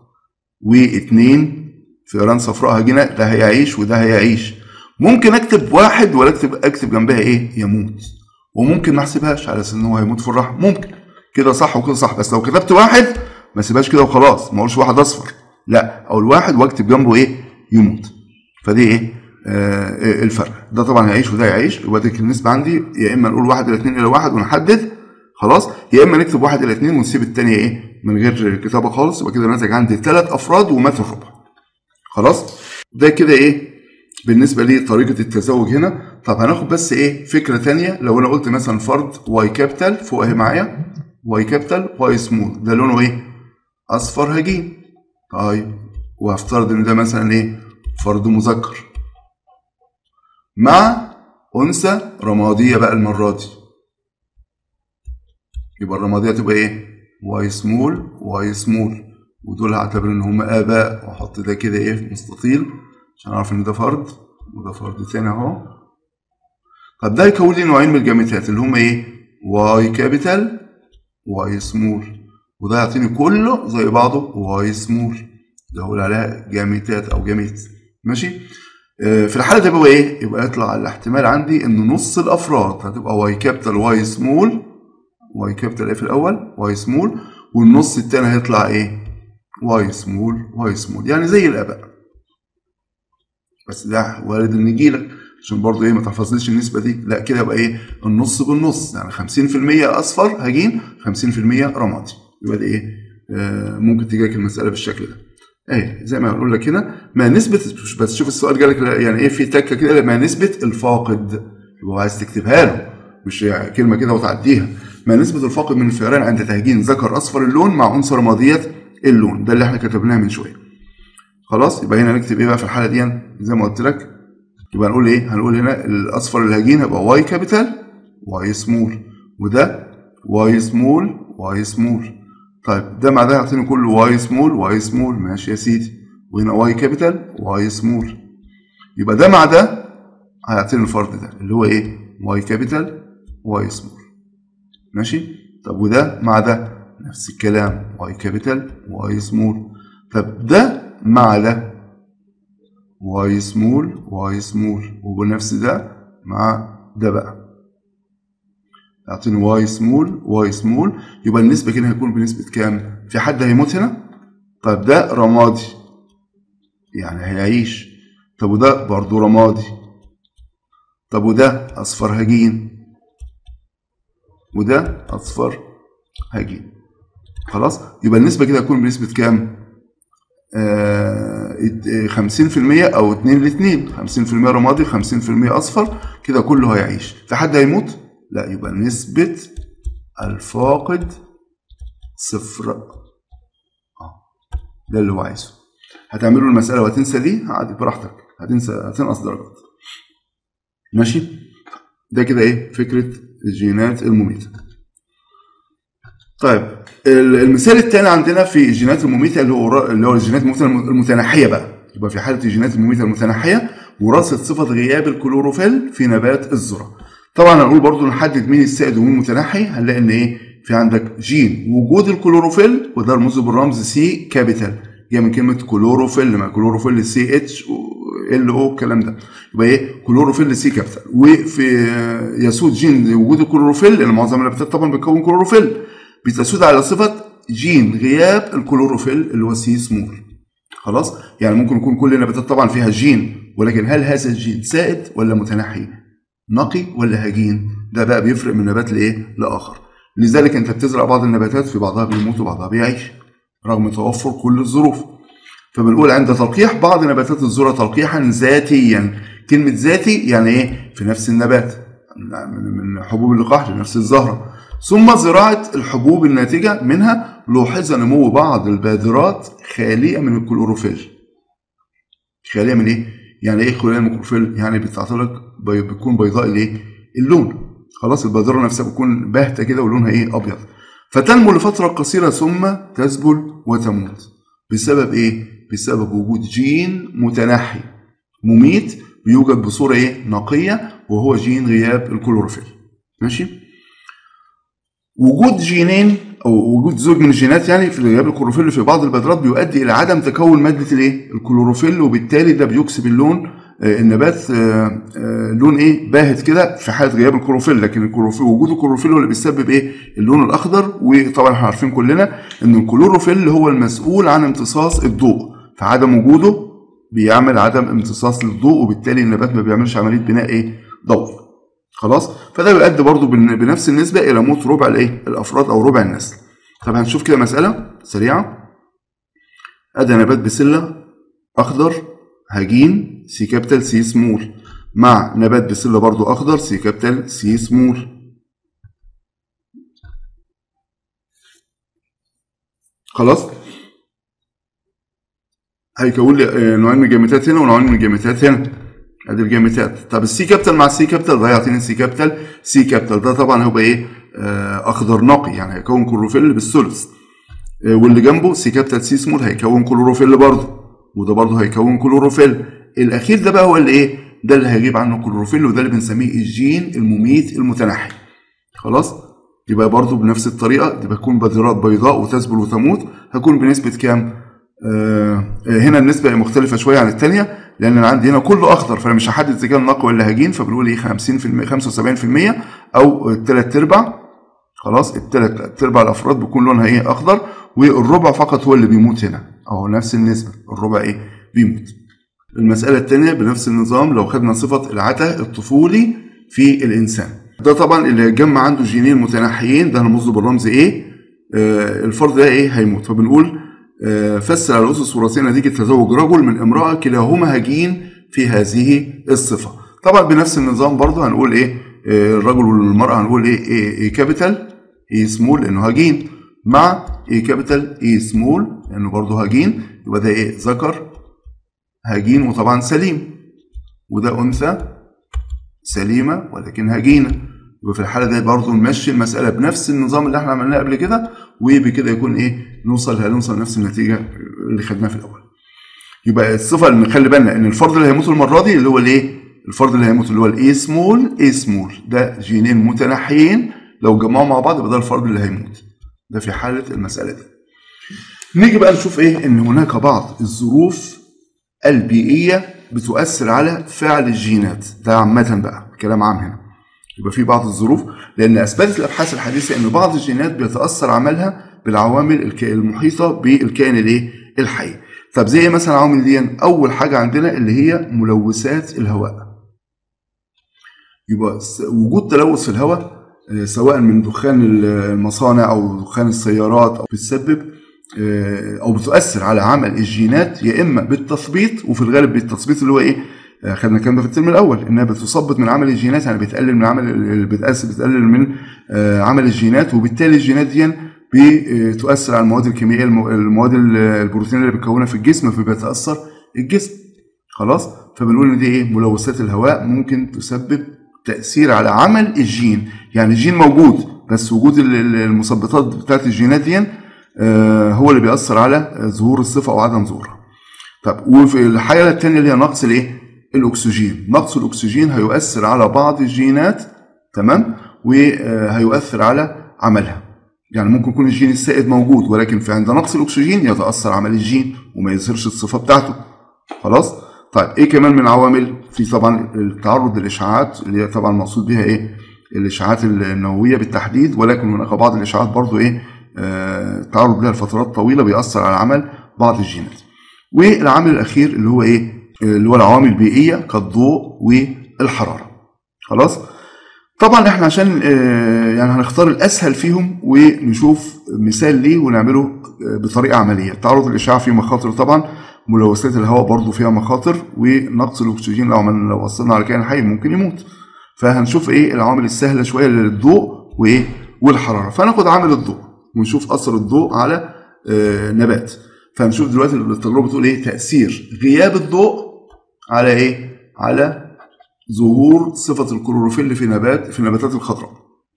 واثنين فئران صفراء هجينه ده هيعيش وده هيعيش ممكن اكتب واحد ولا اكتب اكتب جنبها ايه يموت وممكن ما احسبهاش على اساس ان هو هيموت في الرحم ممكن كده صح وكده صح بس لو كتبت واحد ما اسيبهاش كده وخلاص ما اقولش واحد اصفر لا اقول واحد واكتب جنبه ايه يموت فدي ايه آه الفرق ده طبعا هيعيش وده هيعيش يبقى دي النسبه عندي يا اما نقول واحد الى اثنين الى واحد ونحدد خلاص يا اما نكتب واحد الى اثنين ونسيب الثانيه ايه من غير كتابه خالص يبقى كده ناتج عندي ثلاث افراد ومات الربع خلاص ده كده ايه بالنسبه لطريقه التزاوج هنا طب هناخد بس ايه فكره ثانيه لو انا قلت مثلا فرد واي كابيتال فوق اهي معايا واي كابيتال واي سمول ده لونه ايه اصفر هجين طيب وافترض ان ده مثلا ايه فرد مذكر مع انثى رماديه بقى المره دي يبقى الرماديه تبقى ايه واي سمول واي سمول ودول هعتبر ان هم اباء واحط ده كده ايه في مستطيل عشان اعرف ان ده فرد وده فرد تاني اهو طب ده يكون لي نوعين من الجاميتات اللي هم ايه واي كابيتال واي سمول وده يعطيني كله زي بعضه واي سمول ده هقول عليها جاميتات او جاميت ماشي آه، في الحاله دي بقى ايه يبقى يطلع الاحتمال عندي ان نص الافراد هتبقى واي كابيتال واي سمول واي كابيتال ايه في الاول واي سمول والنص التاني هيطلع ايه واي سمول واي سمول يعني زي الاباء بس ده وارد ان يجيلك عشان برضه ايه ما تحفظليش النسبه دي لا كده يبقى ايه النص بالنص يعني 50% اصفر هجين 50% رمادي يبقى ده ايه آه ممكن تجيلك المساله بالشكل ده ايه زي ما بقول لك هنا ما نسبه مش بس شوف السؤال جالك يعني ايه في تكه كده ما نسبه الفاقد يبقى عايز تكتبها له مش كلمه كده وتعديها ما نسبه الفاقد من الفئران عند تهجين ذكر اصفر اللون مع انثى رماديه اللون ده اللي احنا كتبناه من شويه خلاص يبقى هنا نكتب ايه بقى في الحاله دي زي ما قلت لك يبقى هنقول ايه هنقول هنا الاصفر الهجين هيبقى واي كابيتال واي سمول وده واي سمول واي سمول طيب ده مع ده يعطيني كله واي سمول واي سمول ماشي يا سيدي وهنا واي كابيتال واي سمول يبقى ده مع ده هيعطيني الفرد ده اللي هو ايه واي كابيتال واي سمول ماشي طب وده مع ده نفس الكلام واي كابيتال واي سمول طب ده مع ده واي سمول واي سمول وبنفس ده مع ده بقى يعطيني واي سمول واي سمول يبقى النسبة كده هيكون بنسبة كام؟ في حد هيموت هنا؟ طيب ده رمادي يعني هيعيش طب وده برضه رمادي طب وده أصفر هجين وده أصفر هجين خلاص يبقى النسبة كده هتكون بنسبة كام؟ خمسين في المية أو اتنين لاتنين خمسين في المية رمادي خمسين في المية أصفر كده كله هيعيش في حد هيموت؟ لا يبقى نسبة الفاقد صفر اه ده اللي هو عايزه هتعملوا المسألة وهتنسى دي عادي براحتك هتنسى هتنقص درجات ماشي ده كده ايه فكرة الجينات المميتة طيب المثال الثاني عندنا في الجينات المميتة اللي هو اللي هو الجينات المميتة المتناحية بقى يبقى في حالة الجينات المميتة المتناحية وراثة صفة غياب الكلوروفيل في نبات الذرة طبعا هنقول برضو نحدد مين السائد ومين المتنحي هنلاقي ان ايه في عندك جين وجود الكلوروفيل وده رموزه بالرمز سي كابيتال جاي من كلمه كلوروفيل ما كلوروفيل سي اتش ال او الكلام ده يبقى ايه كلوروفيل سي كابيتال وفي يسود جين وجود الكلوروفيل لان معظم النباتات طبعا بتكون كلوروفيل بتسود على صفه جين غياب الكلوروفيل اللي هو سي سمول خلاص يعني ممكن يكون كل النباتات طبعا فيها جين ولكن هل هذا الجين سائد ولا متنحي نقي ولا هجين ده بقى بيفرق من نبات لايه لاخر لذلك انت بتزرع بعض النباتات في بعضها بيموت وبعضها بيعيش رغم توفر كل الظروف فبنقول عند تلقيح بعض نباتات الذره تلقيحا ذاتيا كلمه ذاتي يعني ايه في نفس النبات من حبوب اللقاح لنفس الزهره ثم زراعه الحبوب الناتجه منها لوحظ نمو بعض البادرات خاليه من الكلوروفيل خاليه من ايه يعني ايه خلال الميكروفيل يعني بتعتلق بتكون بيضاء الايه اللون خلاص البذره نفسها بتكون باهته كده ولونها ايه ابيض فتنمو لفتره قصيره ثم تذبل وتموت بسبب ايه بسبب وجود جين متنحي مميت بيوجد بصوره ايه نقيه وهو جين غياب الكلوروفيل ماشي وجود جينين او وجود زوج من الجينات يعني في غياب الكلوروفيل في بعض البذرات بيؤدي الى عدم تكون ماده الايه الكلوروفيل وبالتالي ده بيكسب اللون النبات لون ايه باهت كده في حاله غياب الكلوروفيل لكن الكلوروفيل وجود الكلوروفيل هو اللي بيسبب ايه اللون الاخضر وطبعا احنا عارفين كلنا ان الكلوروفيل هو المسؤول عن امتصاص الضوء فعدم وجوده بيعمل عدم امتصاص للضوء وبالتالي النبات ما بيعملش عمليه بناء ايه ضوئي خلاص فده بيؤدي برضه بنفس النسبه الى موت ربع الايه الافراد او ربع النسل طب هنشوف كده مساله سريعه ادي نبات بسله اخضر هجين سي كابيتال سي سمول مع نبات بسله برضو اخضر سي كابيتال سي سمول خلاص هيكون لي آه، نوعين من الجاميتات هنا ونوعين من الجاميتات هنا ادي الجاميتات طب السي كابيتال مع السي كابيتال ده هيعطيني السي كابيتال سي كابيتال ده طبعا هيبقى ايه آه، اخضر نقي يعني هيكون كلوروفيل بالثلث آه، واللي جنبه سي كابيتال سي سمول هيكون كلوروفيل برضه وده برضه هيكون كلوروفيل الاخير ده بقى هو اللي ايه ده اللي هيجيب عنه كلوروفيل وده اللي بنسميه الجين المميت المتنحي خلاص يبقى برضه بنفس الطريقه دي بتكون بذرات بيضاء وتذبل وتموت هتكون بنسبه كام آه هنا النسبه مختلفه شويه عن الثانيه لان انا عندي هنا كله اخضر فانا مش هحدد اذا كان نقي ولا هجين فبنقول ايه 50% 75% او الثلاث ارباع خلاص الثلاث ارباع الافراد بيكون لونها ايه اخضر والربع فقط هو اللي بيموت هنا اهو نفس النسبه الربع ايه بيموت المساله الثانيه بنفس النظام لو خدنا صفه العته الطفولي في الانسان ده طبعا اللي هيتجمع عنده جينين متناحيين ده هنرمز له بالرمز ايه آه الفرد ده ايه هيموت فبنقول آه فسر على الاسس الوراثيه نتيجه تزوج رجل من امراه كلاهما هجين في هذه الصفه طبعا بنفس النظام برضه هنقول ايه آه الرجل والمراه هنقول ايه ايه, إيه كابيتال ايه سمول لانه هجين مع ايه كابيتال ايه سمول لانه برضه هجين يبقى ده ايه ذكر هجين وطبعا سليم وده انثى سليمه ولكن هجينه يبقى في الحاله دي برضه نمشي المساله بنفس النظام اللي احنا عملناه قبل كده وبكده يكون ايه نوصل هنوصل لنفس النتيجه اللي خدناها في الاول يبقى الصفه اللي نخلي بالنا ان الفرد اللي هيموت المره دي اللي هو الايه الفرد اللي هيموت اللي هو الاي سمول اي سمول ده جينين متناحيين لو جمعوا مع بعض يبقى ده الفرد اللي هيموت ده في حاله المساله دي نيجي بقى نشوف ايه ان هناك بعض الظروف البيئيه بتؤثر على فعل الجينات ده عامه بقى كلام عام هنا يبقى في بعض الظروف لان اثبتت الابحاث الحديثه ان بعض الجينات بيتاثر عملها بالعوامل المحيطه بالكائن الايه الحي طب زي مثلا عوامل دي اول حاجه عندنا اللي هي ملوثات الهواء يبقى وجود تلوث في الهواء سواء من دخان المصانع او دخان السيارات او بتسبب او بتؤثر على عمل الجينات يا اما بالتثبيط وفي الغالب بالتثبيط اللي هو ايه خدنا الكلام ده في الترم الاول انها بتثبط من عمل الجينات يعني بتقلل من عمل بتأثر بتقلل من عمل الجينات وبالتالي الجينات دي بتؤثر على المواد الكيميائيه المواد البروتينيه اللي بتكونها في الجسم فبيتاثر الجسم خلاص فبنقول ان دي ايه ملوثات الهواء ممكن تسبب تاثير على عمل الجين يعني الجين موجود بس وجود المثبطات بتاعت الجينات دي هو اللي بيأثر على ظهور الصفه او عدم ظهورها طب وفي الحاله الثانيه اللي هي نقص الايه الاكسجين نقص الاكسجين هيؤثر على بعض الجينات تمام وهيؤثر على عملها يعني ممكن يكون الجين السائد موجود ولكن في عند نقص الاكسجين يتاثر عمل الجين وما يظهرش الصفه بتاعته خلاص طيب ايه كمان من عوامل في طبعا التعرض للاشعاعات اللي هي طبعا مقصود بها ايه الاشعاعات النوويه بالتحديد ولكن هناك بعض الاشعاعات برضو ايه آه التعرض لها لفترات طويله بيأثر على عمل بعض الجينات والعامل الاخير اللي هو ايه اللي هو العوامل البيئيه كالضوء والحراره خلاص طبعا احنا عشان يعني هنختار الاسهل فيهم ونشوف مثال ليه ونعمله بطريقه عمليه تعرض الاشعاع فيه مخاطر طبعا ملوثات الهواء برضو فيها مخاطر ونقص الاكسجين لو عملنا لو وصلنا على كائن حي ممكن يموت فهنشوف ايه العوامل السهله شويه للضوء وايه والحراره فناخد عامل الضوء ونشوف اثر الضوء على نبات فهنشوف دلوقتي التجربه بتقول ايه تاثير غياب الضوء على ايه على ظهور صفة الكلوروفيل في نبات في النباتات الخضراء.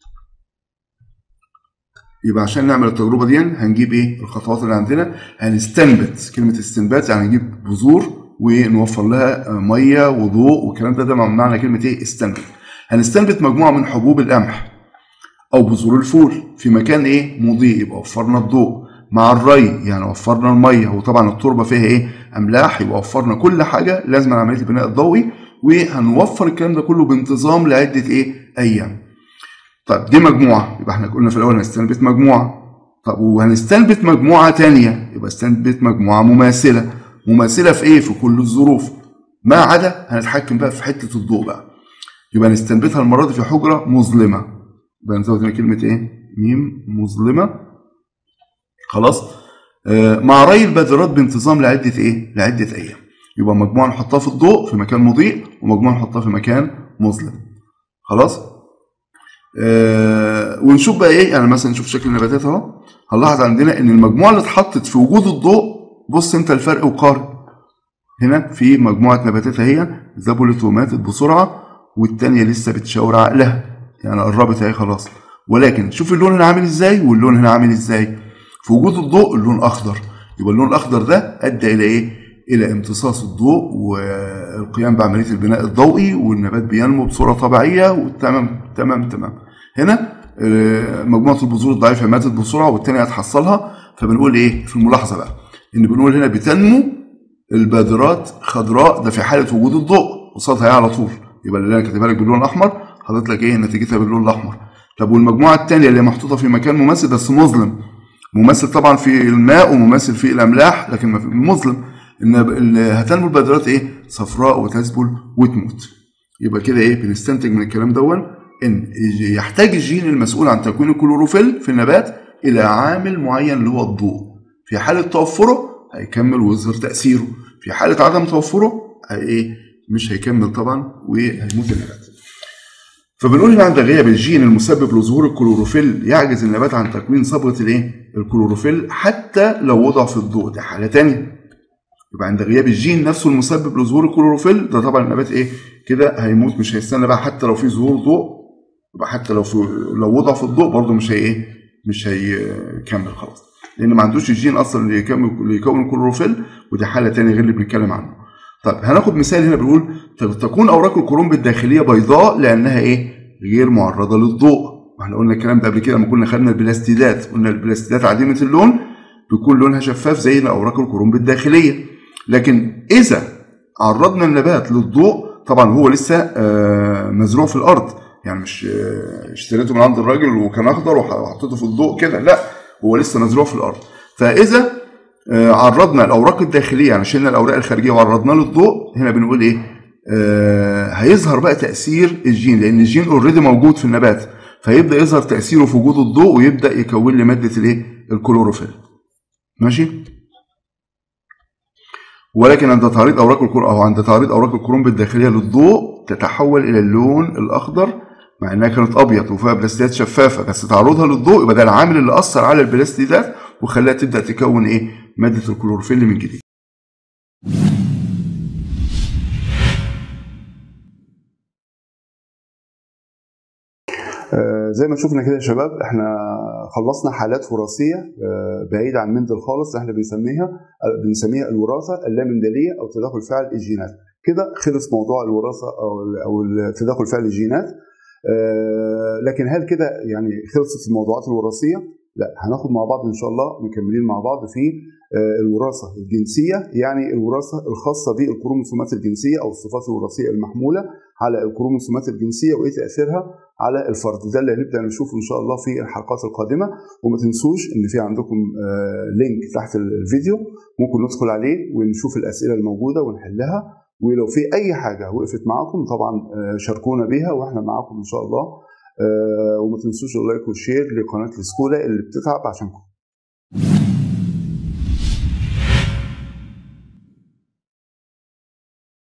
يبقى عشان نعمل التجربة دي هنجيب ايه؟ الخطوات اللي عندنا هنستنبت كلمة استنبات يعني نجيب بذور ونوفر لها مية وضوء والكلام ده ده معنى كلمة ايه؟ استنبت. هنستنبت مجموعة من حبوب القمح أو بذور الفول في مكان ايه؟ مضيء يبقى وفرنا الضوء. مع الري يعني وفرنا المية وطبعا التربة فيها ايه؟ أملاح يبقى وفرنا كل حاجة لازم عملية البناء الضوئي وهنوفر الكلام ده كله بانتظام لعده ايه ايام طيب دي مجموعه يبقى احنا قلنا في الاول هنستنبت مجموعه طب وهنستنبت مجموعه تانية يبقى استنبت مجموعه مماثله مماثله في ايه في كل الظروف ما عدا هنتحكم بقى في حته الضوء بقى يبقى نستنبتها المره دي في حجره مظلمه يبقى نزود هنا كلمه ايه ميم مظلمه خلاص آه مع ري البذرات بانتظام لعده ايه لعده ايام يبقى مجموعه نحطها في الضوء في مكان مضيء ومجموعه نحطها في مكان مظلم خلاص آه ونشوف بقى ايه يعني مثلا نشوف شكل النباتات اهو هنلاحظ عندنا ان المجموعه اللي اتحطت في وجود الضوء بص انت الفرق وقارن هنا في مجموعه نباتات اهي ذبلت وماتت بسرعه والتانيه لسه بتشاور عقلها يعني قربت اهي خلاص ولكن شوف اللون هنا عامل ازاي واللون هنا عامل ازاي في وجود الضوء اللون اخضر يبقى اللون الاخضر ده ادى الى ايه الى امتصاص الضوء والقيام بعمليه البناء الضوئي والنبات بينمو بصوره طبيعيه وتمام تمام تمام هنا آه، مجموعه البذور الضعيفه ماتت بسرعه والتانيه هتحصلها فبنقول ايه في الملاحظه بقى ان بنقول هنا بتنمو البادرات خضراء ده في حاله وجود الضوء قصادها ايه على طول يبقى اللي انا كاتبها لك باللون الاحمر حاطط لك ايه نتيجتها باللون الاحمر طب والمجموعه الثانيه اللي محطوطه في مكان مماثل بس مظلم ممثل طبعا في الماء وممثل في الاملاح لكن مظلم ان هتنمو البذرات ايه صفراء وتذبل وتموت يبقى كده ايه بنستنتج من الكلام دون ان يحتاج الجين المسؤول عن تكوين الكلوروفيل في النبات الى عامل معين اللي هو الضوء في حاله توفره هيكمل ويظهر تاثيره في حاله عدم توفره هي ايه مش هيكمل طبعا وهيموت النبات فبنقول هنا عند غياب الجين المسبب لظهور الكلوروفيل يعجز النبات عن تكوين صبغه الايه الكلوروفيل حتى لو وضع في الضوء ده حاله ثانيه يبقى عند غياب الجين نفسه المسبب لظهور الكلوروفيل ده طبعا النبات ايه كده هيموت مش هيستنى بقى حتى لو في ظهور ضوء يبقى حتى لو في لو وضع في الضوء برضه مش هي ايه مش هيكمل خلاص لان ما عندوش الجين اصلا اللي يكمل اللي يكون الكلوروفيل ودي حاله ثانيه غير اللي بنتكلم عنه طب هناخد مثال هنا بنقول تكون اوراق الكرومب الداخليه بيضاء لانها ايه غير معرضه للضوء واحنا قلنا الكلام ده قبل كده لما كنا خدنا البلاستيدات قلنا البلاستيدات عديمه اللون بيكون لونها شفاف زي اوراق الكرومب الداخليه لكن اذا عرضنا النبات للضوء طبعا هو لسه آه، مزروع في الارض يعني مش آه، اشتريته من عند الراجل وكان اخضر وحطيته في الضوء كده لا هو لسه مزروع في الارض فاذا آه، عرضنا الاوراق الداخليه يعني شلنا الاوراق الخارجيه وعرضناه للضوء هنا بنقول ايه هيظهر بقى تاثير الجين لان الجين اوريدي موجود في النبات فيبدا يظهر تاثيره في وجود الضوء ويبدا يكون لي ماده الايه الكلوروفيل ماشي ولكن عند تعريض اوراق الكروم او عند تعريض اوراق الكروم الداخليه للضوء تتحول الى اللون الاخضر مع انها كانت ابيض وفيها بلاستيدات شفافه بس تعرضها للضوء يبقى ده العامل اللي اثر على البلاستيدات وخلاها تبدا تكون ايه ماده الكلوروفيل من جديد آه، زي ما شفنا كده يا شباب احنا خلصنا حالات وراثيه آه، بعيده عن مندل خالص احنا بنسميها آه، بنسميها الوراثه اللامندليه او تداخل فعل الجينات كده خلص موضوع الوراثه او او تداخل فعل الجينات لكن هل كده يعني خلصت الموضوعات الوراثيه؟ لا هناخد مع بعض ان شاء الله مكملين مع بعض في الوراثه الجنسيه يعني الوراثه الخاصه بالكروموسومات الجنسيه او الصفات الوراثيه المحموله على الكروموسومات الجنسيه وايه تاثيرها على الفرد ده اللي هنبدا نشوفه ان شاء الله في الحلقات القادمه وما تنسوش ان في عندكم لينك آه، تحت الفيديو ممكن ندخل عليه ونشوف الاسئله الموجوده ونحلها ولو في اي حاجه وقفت معاكم طبعا آه، شاركونا بيها واحنا معاكم ان شاء الله آه، وما تنسوش اللايك والشير لقناه السكولا اللي بتتعب عشانكم